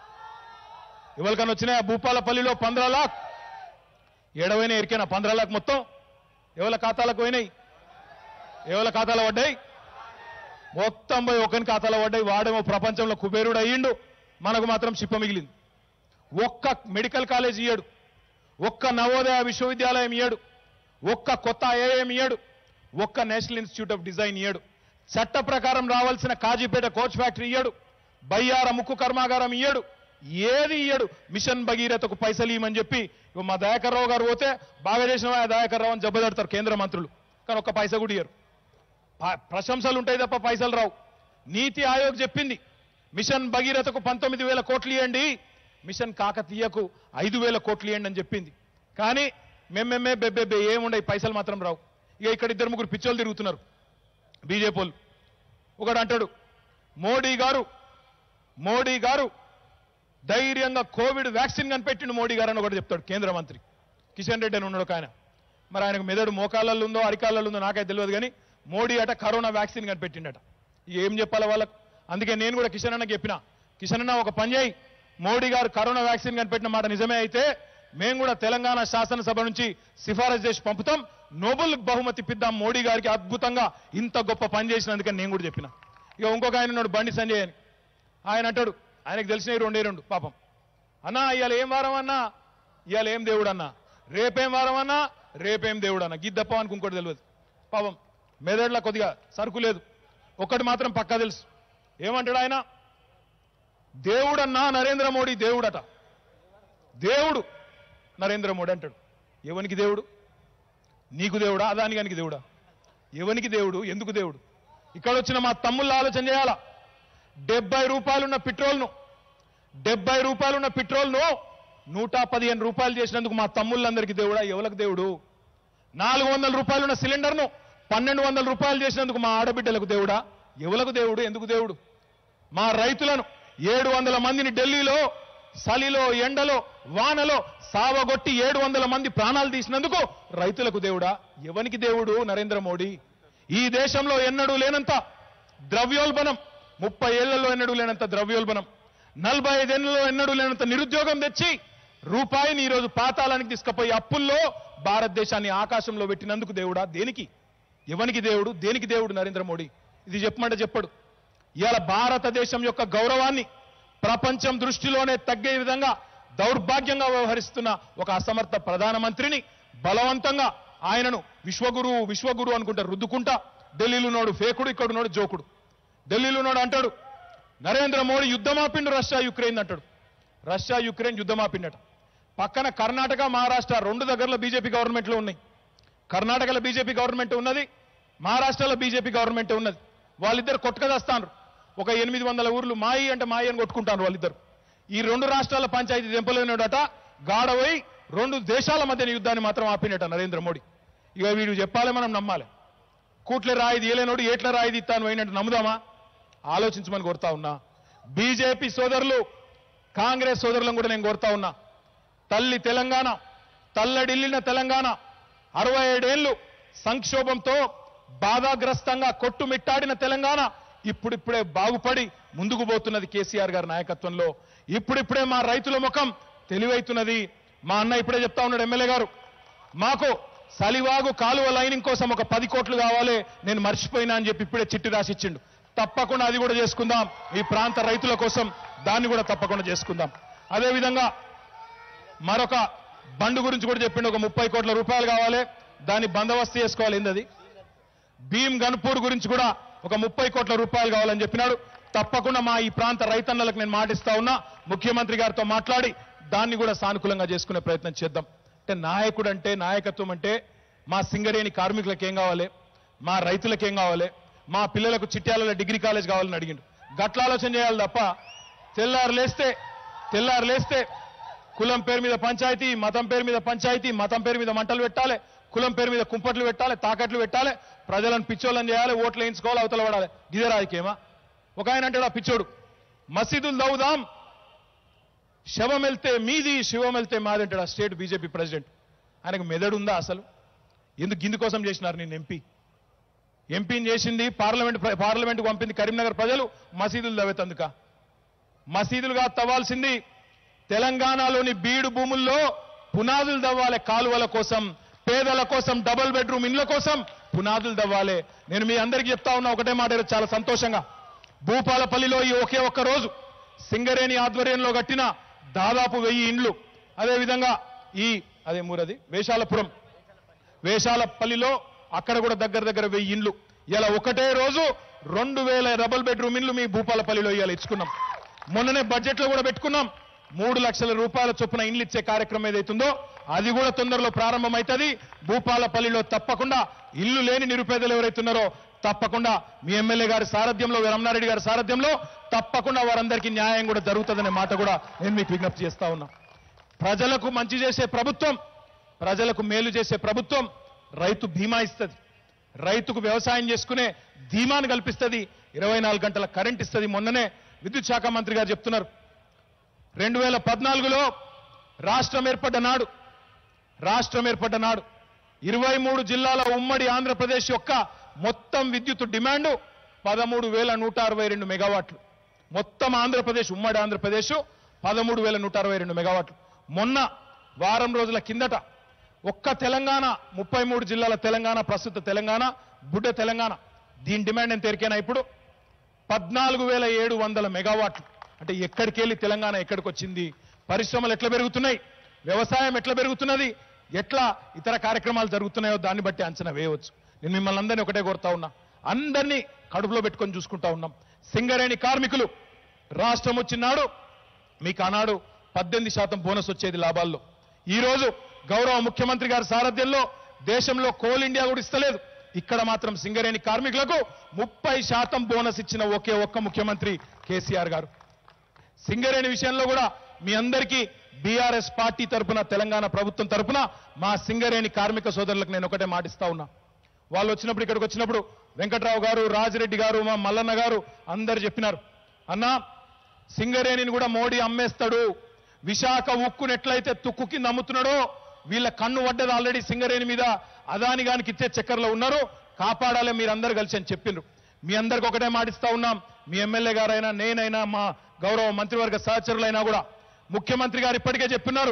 ఎవరికైనా వచ్చినాయా భూపాలపల్లిలో పంద్రా లాక్ ఏడవైనా ఎరికైనా పంద్రా లాక్ మొత్తం ఎవరి ఖాతాలకు పోయినాయి ఎవరి ఖాతాలో పడ్డాయి మొత్తం పోయి ఒకని ఖాతాలో పడ్డాయి వాడేమో ప్రపంచంలో కుబేరుడు అయ్యిండు మనకు మాత్రం చిప్ప మిగిలింది ఒక్క మెడికల్ కాలేజ్ ఇయ్యాడు ఒక్క నవోదయ విశ్వవిద్యాలయం ఇయ్యాడు ఒక్క కొత్త ఐఐఎం ఇయ్యాడు ఒక్క నేషనల్ ఇన్స్టిట్యూట్ ఆఫ్ డిజైన్ ఇయ్యాడు చట్ట ప్రకారం రావాల్సిన కాజీపేట కోచ్ ఫ్యాక్టరీ ఇయ్యాడు బయ్యార ముక్కు కర్మాగారం ఇయ్యాడు ఏది ఇయ్యాడు మిషన్ భగీరథకు పైసలు ఇవ్వమని చెప్పి ఇగో మా దయాకర్ రావు గారు పోతే బాగా చేసిన దయాకర్ రావు అని జబ్బదడతారు కేంద్ర మంత్రులు కానీ ఒక్క పైసా కూడా ఇయ్యరు ప- ప్రశంసలు ఉంటాయి తప్ప పైసలు రావు నీతి ఆయోగ్ చెప్పింది మిషన్ భగీరథకు పంతొమ్మిది వేల కోట్లు ఇవ్వండి మిషన్ కాకతీయకు ఐదు వేల కోట్లు ఇవ్వండి అని చెప్పింది కానీ మేమేమే బెబ్బెబ్బే ఏముండయి పైసలు మాత్రం రావు ఇక ఇక్కడ ఇద్దరు ముగ్గురు పిచ్చోళ్ళు తిరుగుతున్నారు బీజేపీ వాళ్ళు ఒకడు అంటాడు మోడీ గారు మోడీ గారు ధైర్యంగా కోవిడ్ వ్యాక్సిన్ కనిపెట్టిండు మోడీ గారు అని ఒకటి చెప్తాడు కేంద్ర మంత్రి కిషన్ రెడ్డి అని ఉన్నాడు ఒక ఆయన మరి ఆయనకు మెదడు మోకాళ్ళల్లో ఉందో అరికాళ్ళల్లో ఉందో నాకైతే తెలియదు కానీ మోడీ అట కరోనా వ్యాక్సిన్ కనిపెట్టిండట ఇక ఏం చెప్పాలి వాళ్ళకు అందుకే నేను కూడా కిషన్ అన్నకి చెప్పిన కిషన్ అన్న ఒక పని చేయి మోడీ గారు కరోనా వ్యాక్సిన్ కనిపెట్టిన మాట నిజమే అయితే మేము కూడా తెలంగాణ శాసనసభ నుంచి సిఫారసు చేసి పంపుతాం నోబెల్ బహుమతి ఇప్పిద్దాం మోడీ గారికి అద్భుతంగా ఇంత గొప్ప పని చేసినందుకని నేను కూడా చెప్పిన ఇక ఇంకొక ఆయన ఉన్నాడు బండి సంజయ్ అని ఆయన అంటాడు ఆయనకు తెలిసినవి రెండే రెండు పాపం అన్నా ఇవాళ ఏం వారం అన్నా ఇవాళ ఏం దేవుడు అన్నా రేపేం వారం అన్నా రేపేం దేవుడు అన్న గిద్దప్ప అని ఇంకోటి తెలియదు పాపం మెదడులో కొద్దిగా సరుకు లేదు ఒక్కటి మాత్రం పక్కా తెలుసు ఏమంటాడు ఆయన దేవుడన్నా నరేంద్ర మోడీ దేవుడట దేవుడు నరేంద్ర మోడీ అంటాడు ఎవనికి దేవుడు నీకు దేవుడా అదానిగానికి దేవుడా ఎవనికి దేవుడు ఎందుకు దేవుడు ఇక్కడ వచ్చిన మా తమ్ముళ్ళు ఆలోచన చేయాలా డెబ్బై రూపాయలున్న పెట్రోల్ను డెబ్బై రూపాయలున్న పెట్రోల్ను నూట పదిహేను రూపాయలు చేసినందుకు మా తమ్ముళ్ళందరికీ దేవుడా ఎవరికి దేవుడు నాలుగు వందల రూపాయలున్న సిలిండర్ను పన్నెండు వందల రూపాయలు చేసినందుకు మా ఆడబిడ్డలకు దేవుడా ఎవలకు దేవుడు ఎందుకు దేవుడు మా రైతులను ఏడు వందల మందిని ఢిల్లీలో చలిలో ఎండలో వానలో సావగొట్టి ఏడు వందల మంది ప్రాణాలు తీసినందుకు రైతులకు దేవుడా ఎవనికి దేవుడు నరేంద్ర మోడీ ఈ దేశంలో ఎన్నడూ లేనంత ద్రవ్యోల్బణం ముప్పై ఏళ్లలో ఎన్నడూ లేనంత ద్రవ్యోల్బణం నలభై ఐదేళ్లలో ఎన్నడూ లేనంత నిరుద్యోగం తెచ్చి రూపాయిని ఈరోజు పాతాళానికి తీసుకుపోయి అప్పుల్లో భారతదేశాన్ని ఆకాశంలో పెట్టినందుకు దేవుడా దేనికి ఎవనికి దేవుడు దేనికి దేవుడు నరేంద్ర మోడీ ఇది చెప్పమంటే చెప్పడు ఇవాళ భారతదేశం యొక్క గౌరవాన్ని ప్రపంచం దృష్టిలోనే తగ్గే విధంగా దౌర్భాగ్యంగా వ్యవహరిస్తున్న ఒక అసమర్థ ప్రధానమంత్రిని బలవంతంగా ఆయనను విశ్వగురువు విశ్వగురు అనుకుంటా రుద్దుకుంటా ఢిల్లీలో నోడు ఫేకుడు ఇక్కడ నోడు జోకుడు ఢిల్లీలో నోడు అంటాడు నరేంద్ర మోడీ యుద్ధమాపిండు రష్యా యుక్రెయిన్ అంటాడు రష్యా యుక్రెయిన్ యుద్ధమాపిండట పక్కన కర్ణాటక మహారాష్ట్ర రెండు దగ్గరలో బీజేపీ గవర్నమెంట్లు ఉన్నాయి కర్ణాటకలో బీజేపీ గవర్నమెంట్ ఉన్నది మహారాష్ట్రలో బీజేపీ గవర్నమెంట్ ఉన్నది వాళ్ళిద్దరు కొట్టుకదస్తాను ఒక ఎనిమిది వందల ఊర్లు మాయి అంటే మాయి అని కొట్టుకుంటాను వాళ్ళిద్దరు ఈ రెండు రాష్ట్రాల పంచాయతీ దెంపలేనాడట గాడవై రెండు దేశాల మధ్య యుద్ధాన్ని మాత్రం ఆపినట నరేంద్ర మోడీ ఇక వీడు చెప్పాలి మనం నమ్మాలి కూట్ల రాయి తీయలేనోడు ఏట్ల రాయి తీస్తాను పోయినట్టు నమ్ముదామా ఆలోచించమని కోరుతా ఉన్నా బీజేపీ సోదరులు కాంగ్రెస్ సోదరులను కూడా నేను కోరుతా ఉన్నా తల్లి తెలంగాణ తల్లడిల్లిన తెలంగాణ అరవై ఏడేళ్లు సంక్షోభంతో బాధాగ్రస్తంగా కొట్టుమిట్టాడిన తెలంగాణ ఇప్పుడిప్పుడే బాగుపడి ముందుకు పోతున్నది కేసీఆర్ గారి నాయకత్వంలో ఇప్పుడిప్పుడే మా రైతుల ముఖం తెలివైతున్నది మా అన్న ఇప్పుడే చెప్తా ఉన్నాడు ఎమ్మెల్యే గారు మాకు సలివాగు కాలువ లైనింగ్ కోసం ఒక పది కోట్లు కావాలి నేను మర్చిపోయినా అని చెప్పి ఇప్పుడే చిట్టి రాసిచ్చిండు తప్పకుండా అది కూడా చేసుకుందాం ఈ ప్రాంత రైతుల కోసం దాన్ని కూడా తప్పకుండా చేసుకుందాం అదేవిధంగా మరొక బండు గురించి కూడా చెప్పిండు ఒక ముప్పై కోట్ల రూపాయలు కావాలి దాన్ని బందోబస్తు చేసుకోవాలి ఏందది భీమ్ గన్పూర్ గురించి కూడా ఒక ముప్పై కోట్ల రూపాయలు కావాలని చెప్పినాడు తప్పకుండా మా ఈ ప్రాంత రైతన్నలకు నేను మాటిస్తా ఉన్నా ముఖ్యమంత్రి గారితో మాట్లాడి దాన్ని కూడా సానుకూలంగా చేసుకునే ప్రయత్నం చేద్దాం అంటే నాయకుడు అంటే నాయకత్వం అంటే మా సింగరేణి కార్మికులకు ఏం కావాలి మా రైతులకు ఏం కావాలి మా పిల్లలకు చిట్యాలలో డిగ్రీ కాలేజ్ కావాలని అడిగిండు గట్ల ఆలోచన చేయాలి తప్ప తెల్లారు లేస్తే తెల్లారు లేస్తే కులం పేరు మీద పంచాయతీ మతం పేరు మీద పంచాయతీ మతం పేరు మీద మంటలు పెట్టాలి కులం పేరు మీద కుంపట్లు పెట్టాలి తాకట్లు పెట్టాలి ప్రజలను పిచ్చోళ్ళని చేయాలి ఓట్లు వేయించుకోవాలి అవతల పడాలి గిదే రాజకీయమా ఒక ఆయన అంటాడు ఆ పిచ్చోడు మసీదులు దౌదాం శవం వెళ్తే మీది శివం వెళ్తే మాది అంటాడు ఆ స్టేట్ బీజేపీ ప్రెసిడెంట్ ఆయనకు మెదడు ఉందా అసలు ఎందుకు గిందు కోసం చేసినారు నేను ఎంపీ ఎంపీని చేసింది పార్లమెంట్ పార్లమెంట్కు పంపింది కరీంనగర్ ప్రజలు మసీదులు దవ్వేతందుక మసీదులుగా తవ్వాల్సింది తెలంగాణలోని బీడు భూముల్లో పునాదులు దవ్వాలి కాలువల కోసం పేదల కోసం డబుల్ బెడ్రూమ్ ఇండ్ల కోసం పునాదులు దవ్వాలి నేను మీ అందరికీ చెప్తా ఉన్నా ఒకటే మాట ఈరోజు చాలా సంతోషంగా భూపాలపల్లిలో ఈ ఒకే ఒక్క రోజు సింగరేణి ఆధ్వర్యంలో కట్టిన దాదాపు వెయ్యి ఇండ్లు అదేవిధంగా ఈ అదే మూరది వేషాలపురం వేషాలపల్లిలో అక్కడ కూడా దగ్గర దగ్గర వెయ్యి ఇండ్లు ఇలా ఒకటే రోజు రెండు వేల డబుల్ బెడ్రూమ్ ఇండ్లు మీ భూపాలపల్లిలో ఇవాళ ఇచ్చుకున్నాం మొన్ననే బడ్జెట్ లో కూడా పెట్టుకున్నాం మూడు లక్షల రూపాయల చొప్పున ఇండ్లు ఇచ్చే కార్యక్రమం ఏదైతుందో అది కూడా తొందరలో ప్రారంభమవుతుంది భూపాలపల్లిలో తప్పకుండా ఇల్లు లేని నిరుపేదలు ఎవరైతున్నారో తప్పకుండా మీ ఎమ్మెల్యే గారి సారథ్యంలో రమణారెడ్డి గారి సారథ్యంలో తప్పకుండా వారందరికీ న్యాయం కూడా జరుగుతుందనే మాట కూడా నేను మీకు విజ్ఞప్తి చేస్తా ఉన్నా ప్రజలకు మంచి చేసే ప్రభుత్వం ప్రజలకు మేలు చేసే ప్రభుత్వం రైతు బీమా ఇస్తుంది రైతుకు వ్యవసాయం చేసుకునే ధీమాను కల్పిస్తుంది ఇరవై నాలుగు గంటల కరెంట్ ఇస్తుంది మొన్ననే విద్యుత్ శాఖ మంత్రి గారు చెప్తున్నారు రెండు వేల పద్నాలుగులో రాష్ట్రం ఏర్పడ్డ నాడు రాష్ట్రం ఏర్పడ్డ నాడు ఇరవై మూడు జిల్లాల ఉమ్మడి ఆంధ్రప్రదేశ్ యొక్క మొత్తం విద్యుత్ డిమాండ్ పదమూడు వేల నూట అరవై రెండు మెగావాట్లు మొత్తం ఆంధ్రప్రదేశ్ ఉమ్మడి ఆంధ్రప్రదేశ్ పదమూడు వేల నూట అరవై రెండు మెగావాట్లు మొన్న వారం రోజుల కిందట ఒక్క తెలంగాణ ముప్పై మూడు జిల్లాల తెలంగాణ ప్రస్తుత తెలంగాణ బుడ్డ తెలంగాణ దీని డిమాండ్ ఎంత ఎరికైనా ఇప్పుడు పద్నాలుగు వేల ఏడు వందల మెగావాట్లు అంటే ఎక్కడికి వెళ్ళి తెలంగాణ ఎక్కడికి వచ్చింది పరిశ్రమలు ఎట్లా పెరుగుతున్నాయి వ్యవసాయం ఎట్లా పెరుగుతున్నది ఎట్లా ఇతర కార్యక్రమాలు జరుగుతున్నాయో దాన్ని బట్టి అంచనా వేయవచ్చు నేను మిమ్మల్ని అందరినీ ఒకటే కోరుతా ఉన్నా అందరినీ కడుపులో పెట్టుకొని చూసుకుంటా ఉన్నాం సింగరేణి కార్మికులు రాష్ట్రం వచ్చినాడు మీకు ఆనాడు పద్దెనిమిది శాతం బోనస్ వచ్చేది లాభాల్లో ఈ రోజు గౌరవ ముఖ్యమంత్రి గారి సారథ్యంలో దేశంలో కోల్ ఇండియా కూడా ఇస్తలేదు ఇక్కడ మాత్రం సింగరేణి కార్మికులకు ముప్పై శాతం బోనస్ ఇచ్చిన ఒకే ఒక్క ముఖ్యమంత్రి కేసీఆర్ గారు సింగరేణి విషయంలో కూడా మీ అందరికీ బీఆర్ఎస్ పార్టీ తరపున తెలంగాణ ప్రభుత్వం తరపున మా సింగరేణి కార్మిక సోదరులకు నేను ఒకటే మాటిస్తా ఉన్నా వాళ్ళు వచ్చినప్పుడు ఇక్కడికి వచ్చినప్పుడు వెంకట్రావు గారు రాజిరెడ్డి గారు మా మల్లన్న గారు అందరు చెప్పినారు అన్నా సింగరేణిని కూడా మోడీ అమ్మేస్తాడు విశాఖ ఉక్కును ఎట్లయితే తుక్కు కింద అమ్ముతున్నాడో వీళ్ళ కన్ను పడ్డది ఆల్రెడీ సింగరేణి మీద అదాని గానికి ఇచ్చే చక్కర్లో ఉన్నారు కాపాడాలి మీరందరూ కలిసి అని చెప్పిండ్రు మీ అందరికి ఒకటే మాటిస్తా ఉన్నాం మీ ఎమ్మెల్యే గారైనా నేనైనా మా గౌరవ మంత్రివర్గ సహచరులైనా కూడా ముఖ్యమంత్రి గారు ఇప్పటికే చెప్తున్నారు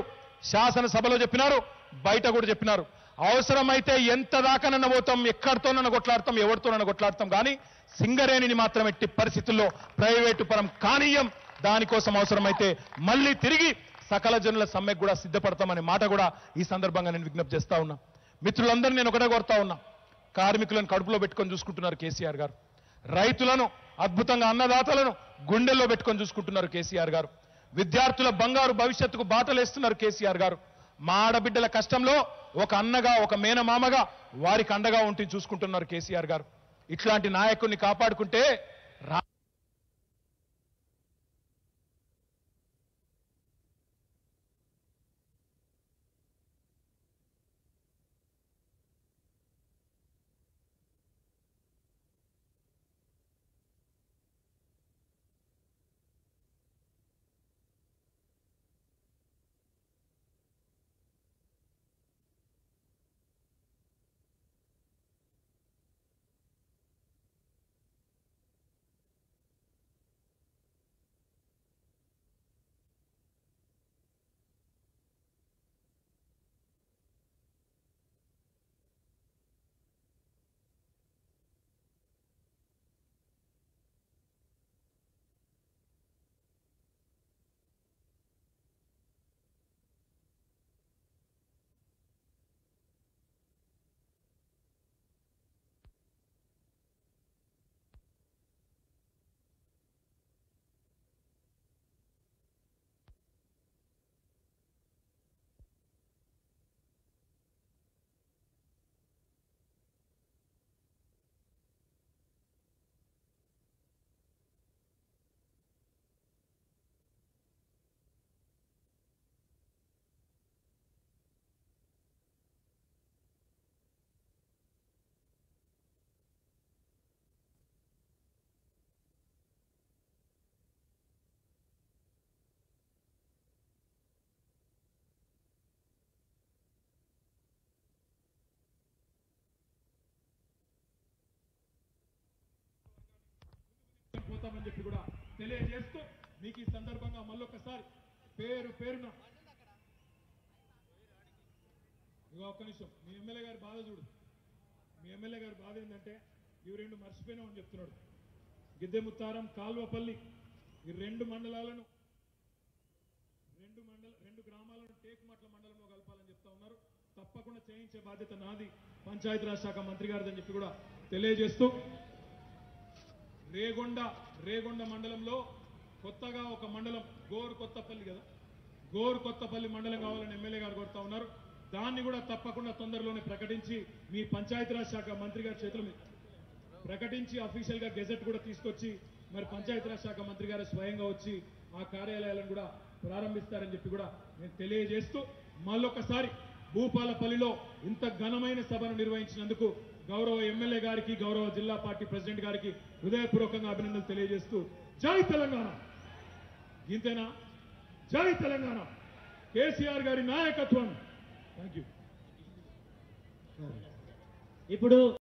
శాసనసభలో చెప్పినారు బయట కూడా చెప్పినారు అవసరమైతే ఎంత దాకానన్న పోతాం ఎక్కడితోనన్న కొట్లాడతాం ఎవరితోనన్న కొట్లాడతాం కానీ సింగరేణిని మాత్రం ఎట్టి పరిస్థితుల్లో ప్రైవేటు పరం కానీయం దానికోసం అవసరమైతే మళ్ళీ తిరిగి సకల జనుల సమ్మెకు కూడా సిద్ధపడతామనే మాట కూడా ఈ సందర్భంగా నేను విజ్ఞప్తి చేస్తా ఉన్నా మిత్రులందరూ నేను ఒకటే కోరుతా ఉన్నా కార్మికులను కడుపులో పెట్టుకొని చూసుకుంటున్నారు కేసీఆర్ గారు రైతులను అద్భుతంగా అన్నదాతలను గుండెల్లో పెట్టుకొని చూసుకుంటున్నారు కేసీఆర్ గారు విద్యార్థుల బంగారు భవిష్యత్తుకు బాటలేస్తున్నారు కేసీఆర్ గారు మా ఆడబిడ్డల కష్టంలో ఒక అన్నగా ఒక మేనమామగా వారికి అండగా ఉండి చూసుకుంటున్నారు కేసీఆర్ గారు ఇట్లాంటి నాయకుడిని కాపాడుకుంటే రా పోతామని చెప్పి కూడా తెలియజేస్తూ మీకు ఈ సందర్భంగా మళ్ళొకసారి పేరు పేరున ఇక ఒక్క నిమిషం మీ ఎమ్మెల్యే గారి బాధ చూడు మీ ఎమ్మెల్యే గారి బాధ ఏంటంటే ఇవి రెండు మర్చిపోయినామని చెప్తున్నాడు గిద్దెముత్తారం కాల్వపల్లి ఈ రెండు మండలాలను రెండు మండల రెండు గ్రామాలను టేకుమట్ల మండలంలో కలపాలని చెప్తా ఉన్నారు తప్పకుండా చేయించే బాధ్యత నాది పంచాయతీరాజ్ శాఖ మంత్రి గారిదని చెప్పి కూడా తెలియజేస్తూ రేగొండ రేగొండ మండలంలో కొత్తగా ఒక మండలం గోరు కొత్తపల్లి కదా గోరు కొత్తపల్లి మండలం కావాలని ఎమ్మెల్యే గారు కోరుతా ఉన్నారు దాన్ని కూడా తప్పకుండా తొందరలోనే ప్రకటించి మీ పంచాయతీరాజ్ శాఖ మంత్రి గారి చేతుల మీద ప్రకటించి అఫీషియల్ గా గెజెట్ కూడా తీసుకొచ్చి మరి పంచాయతీరాజ్ శాఖ మంత్రి గారు స్వయంగా వచ్చి ఆ కార్యాలయాలను కూడా ప్రారంభిస్తారని చెప్పి కూడా నేను తెలియజేస్తూ మళ్ళొకసారి భూపాలపల్లిలో ఇంత ఘనమైన సభను నిర్వహించినందుకు గౌరవ ఎమ్మెల్యే గారికి గౌరవ జిల్లా పార్టీ ప్రెసిడెంట్ గారికి హృదయపూర్వకంగా అభినందనలు తెలియజేస్తూ జై తెలంగాణ ఇంతేనా జై తెలంగాణ కేసీఆర్ గారి నాయకత్వం థ్యాంక్ యూ ఇప్పుడు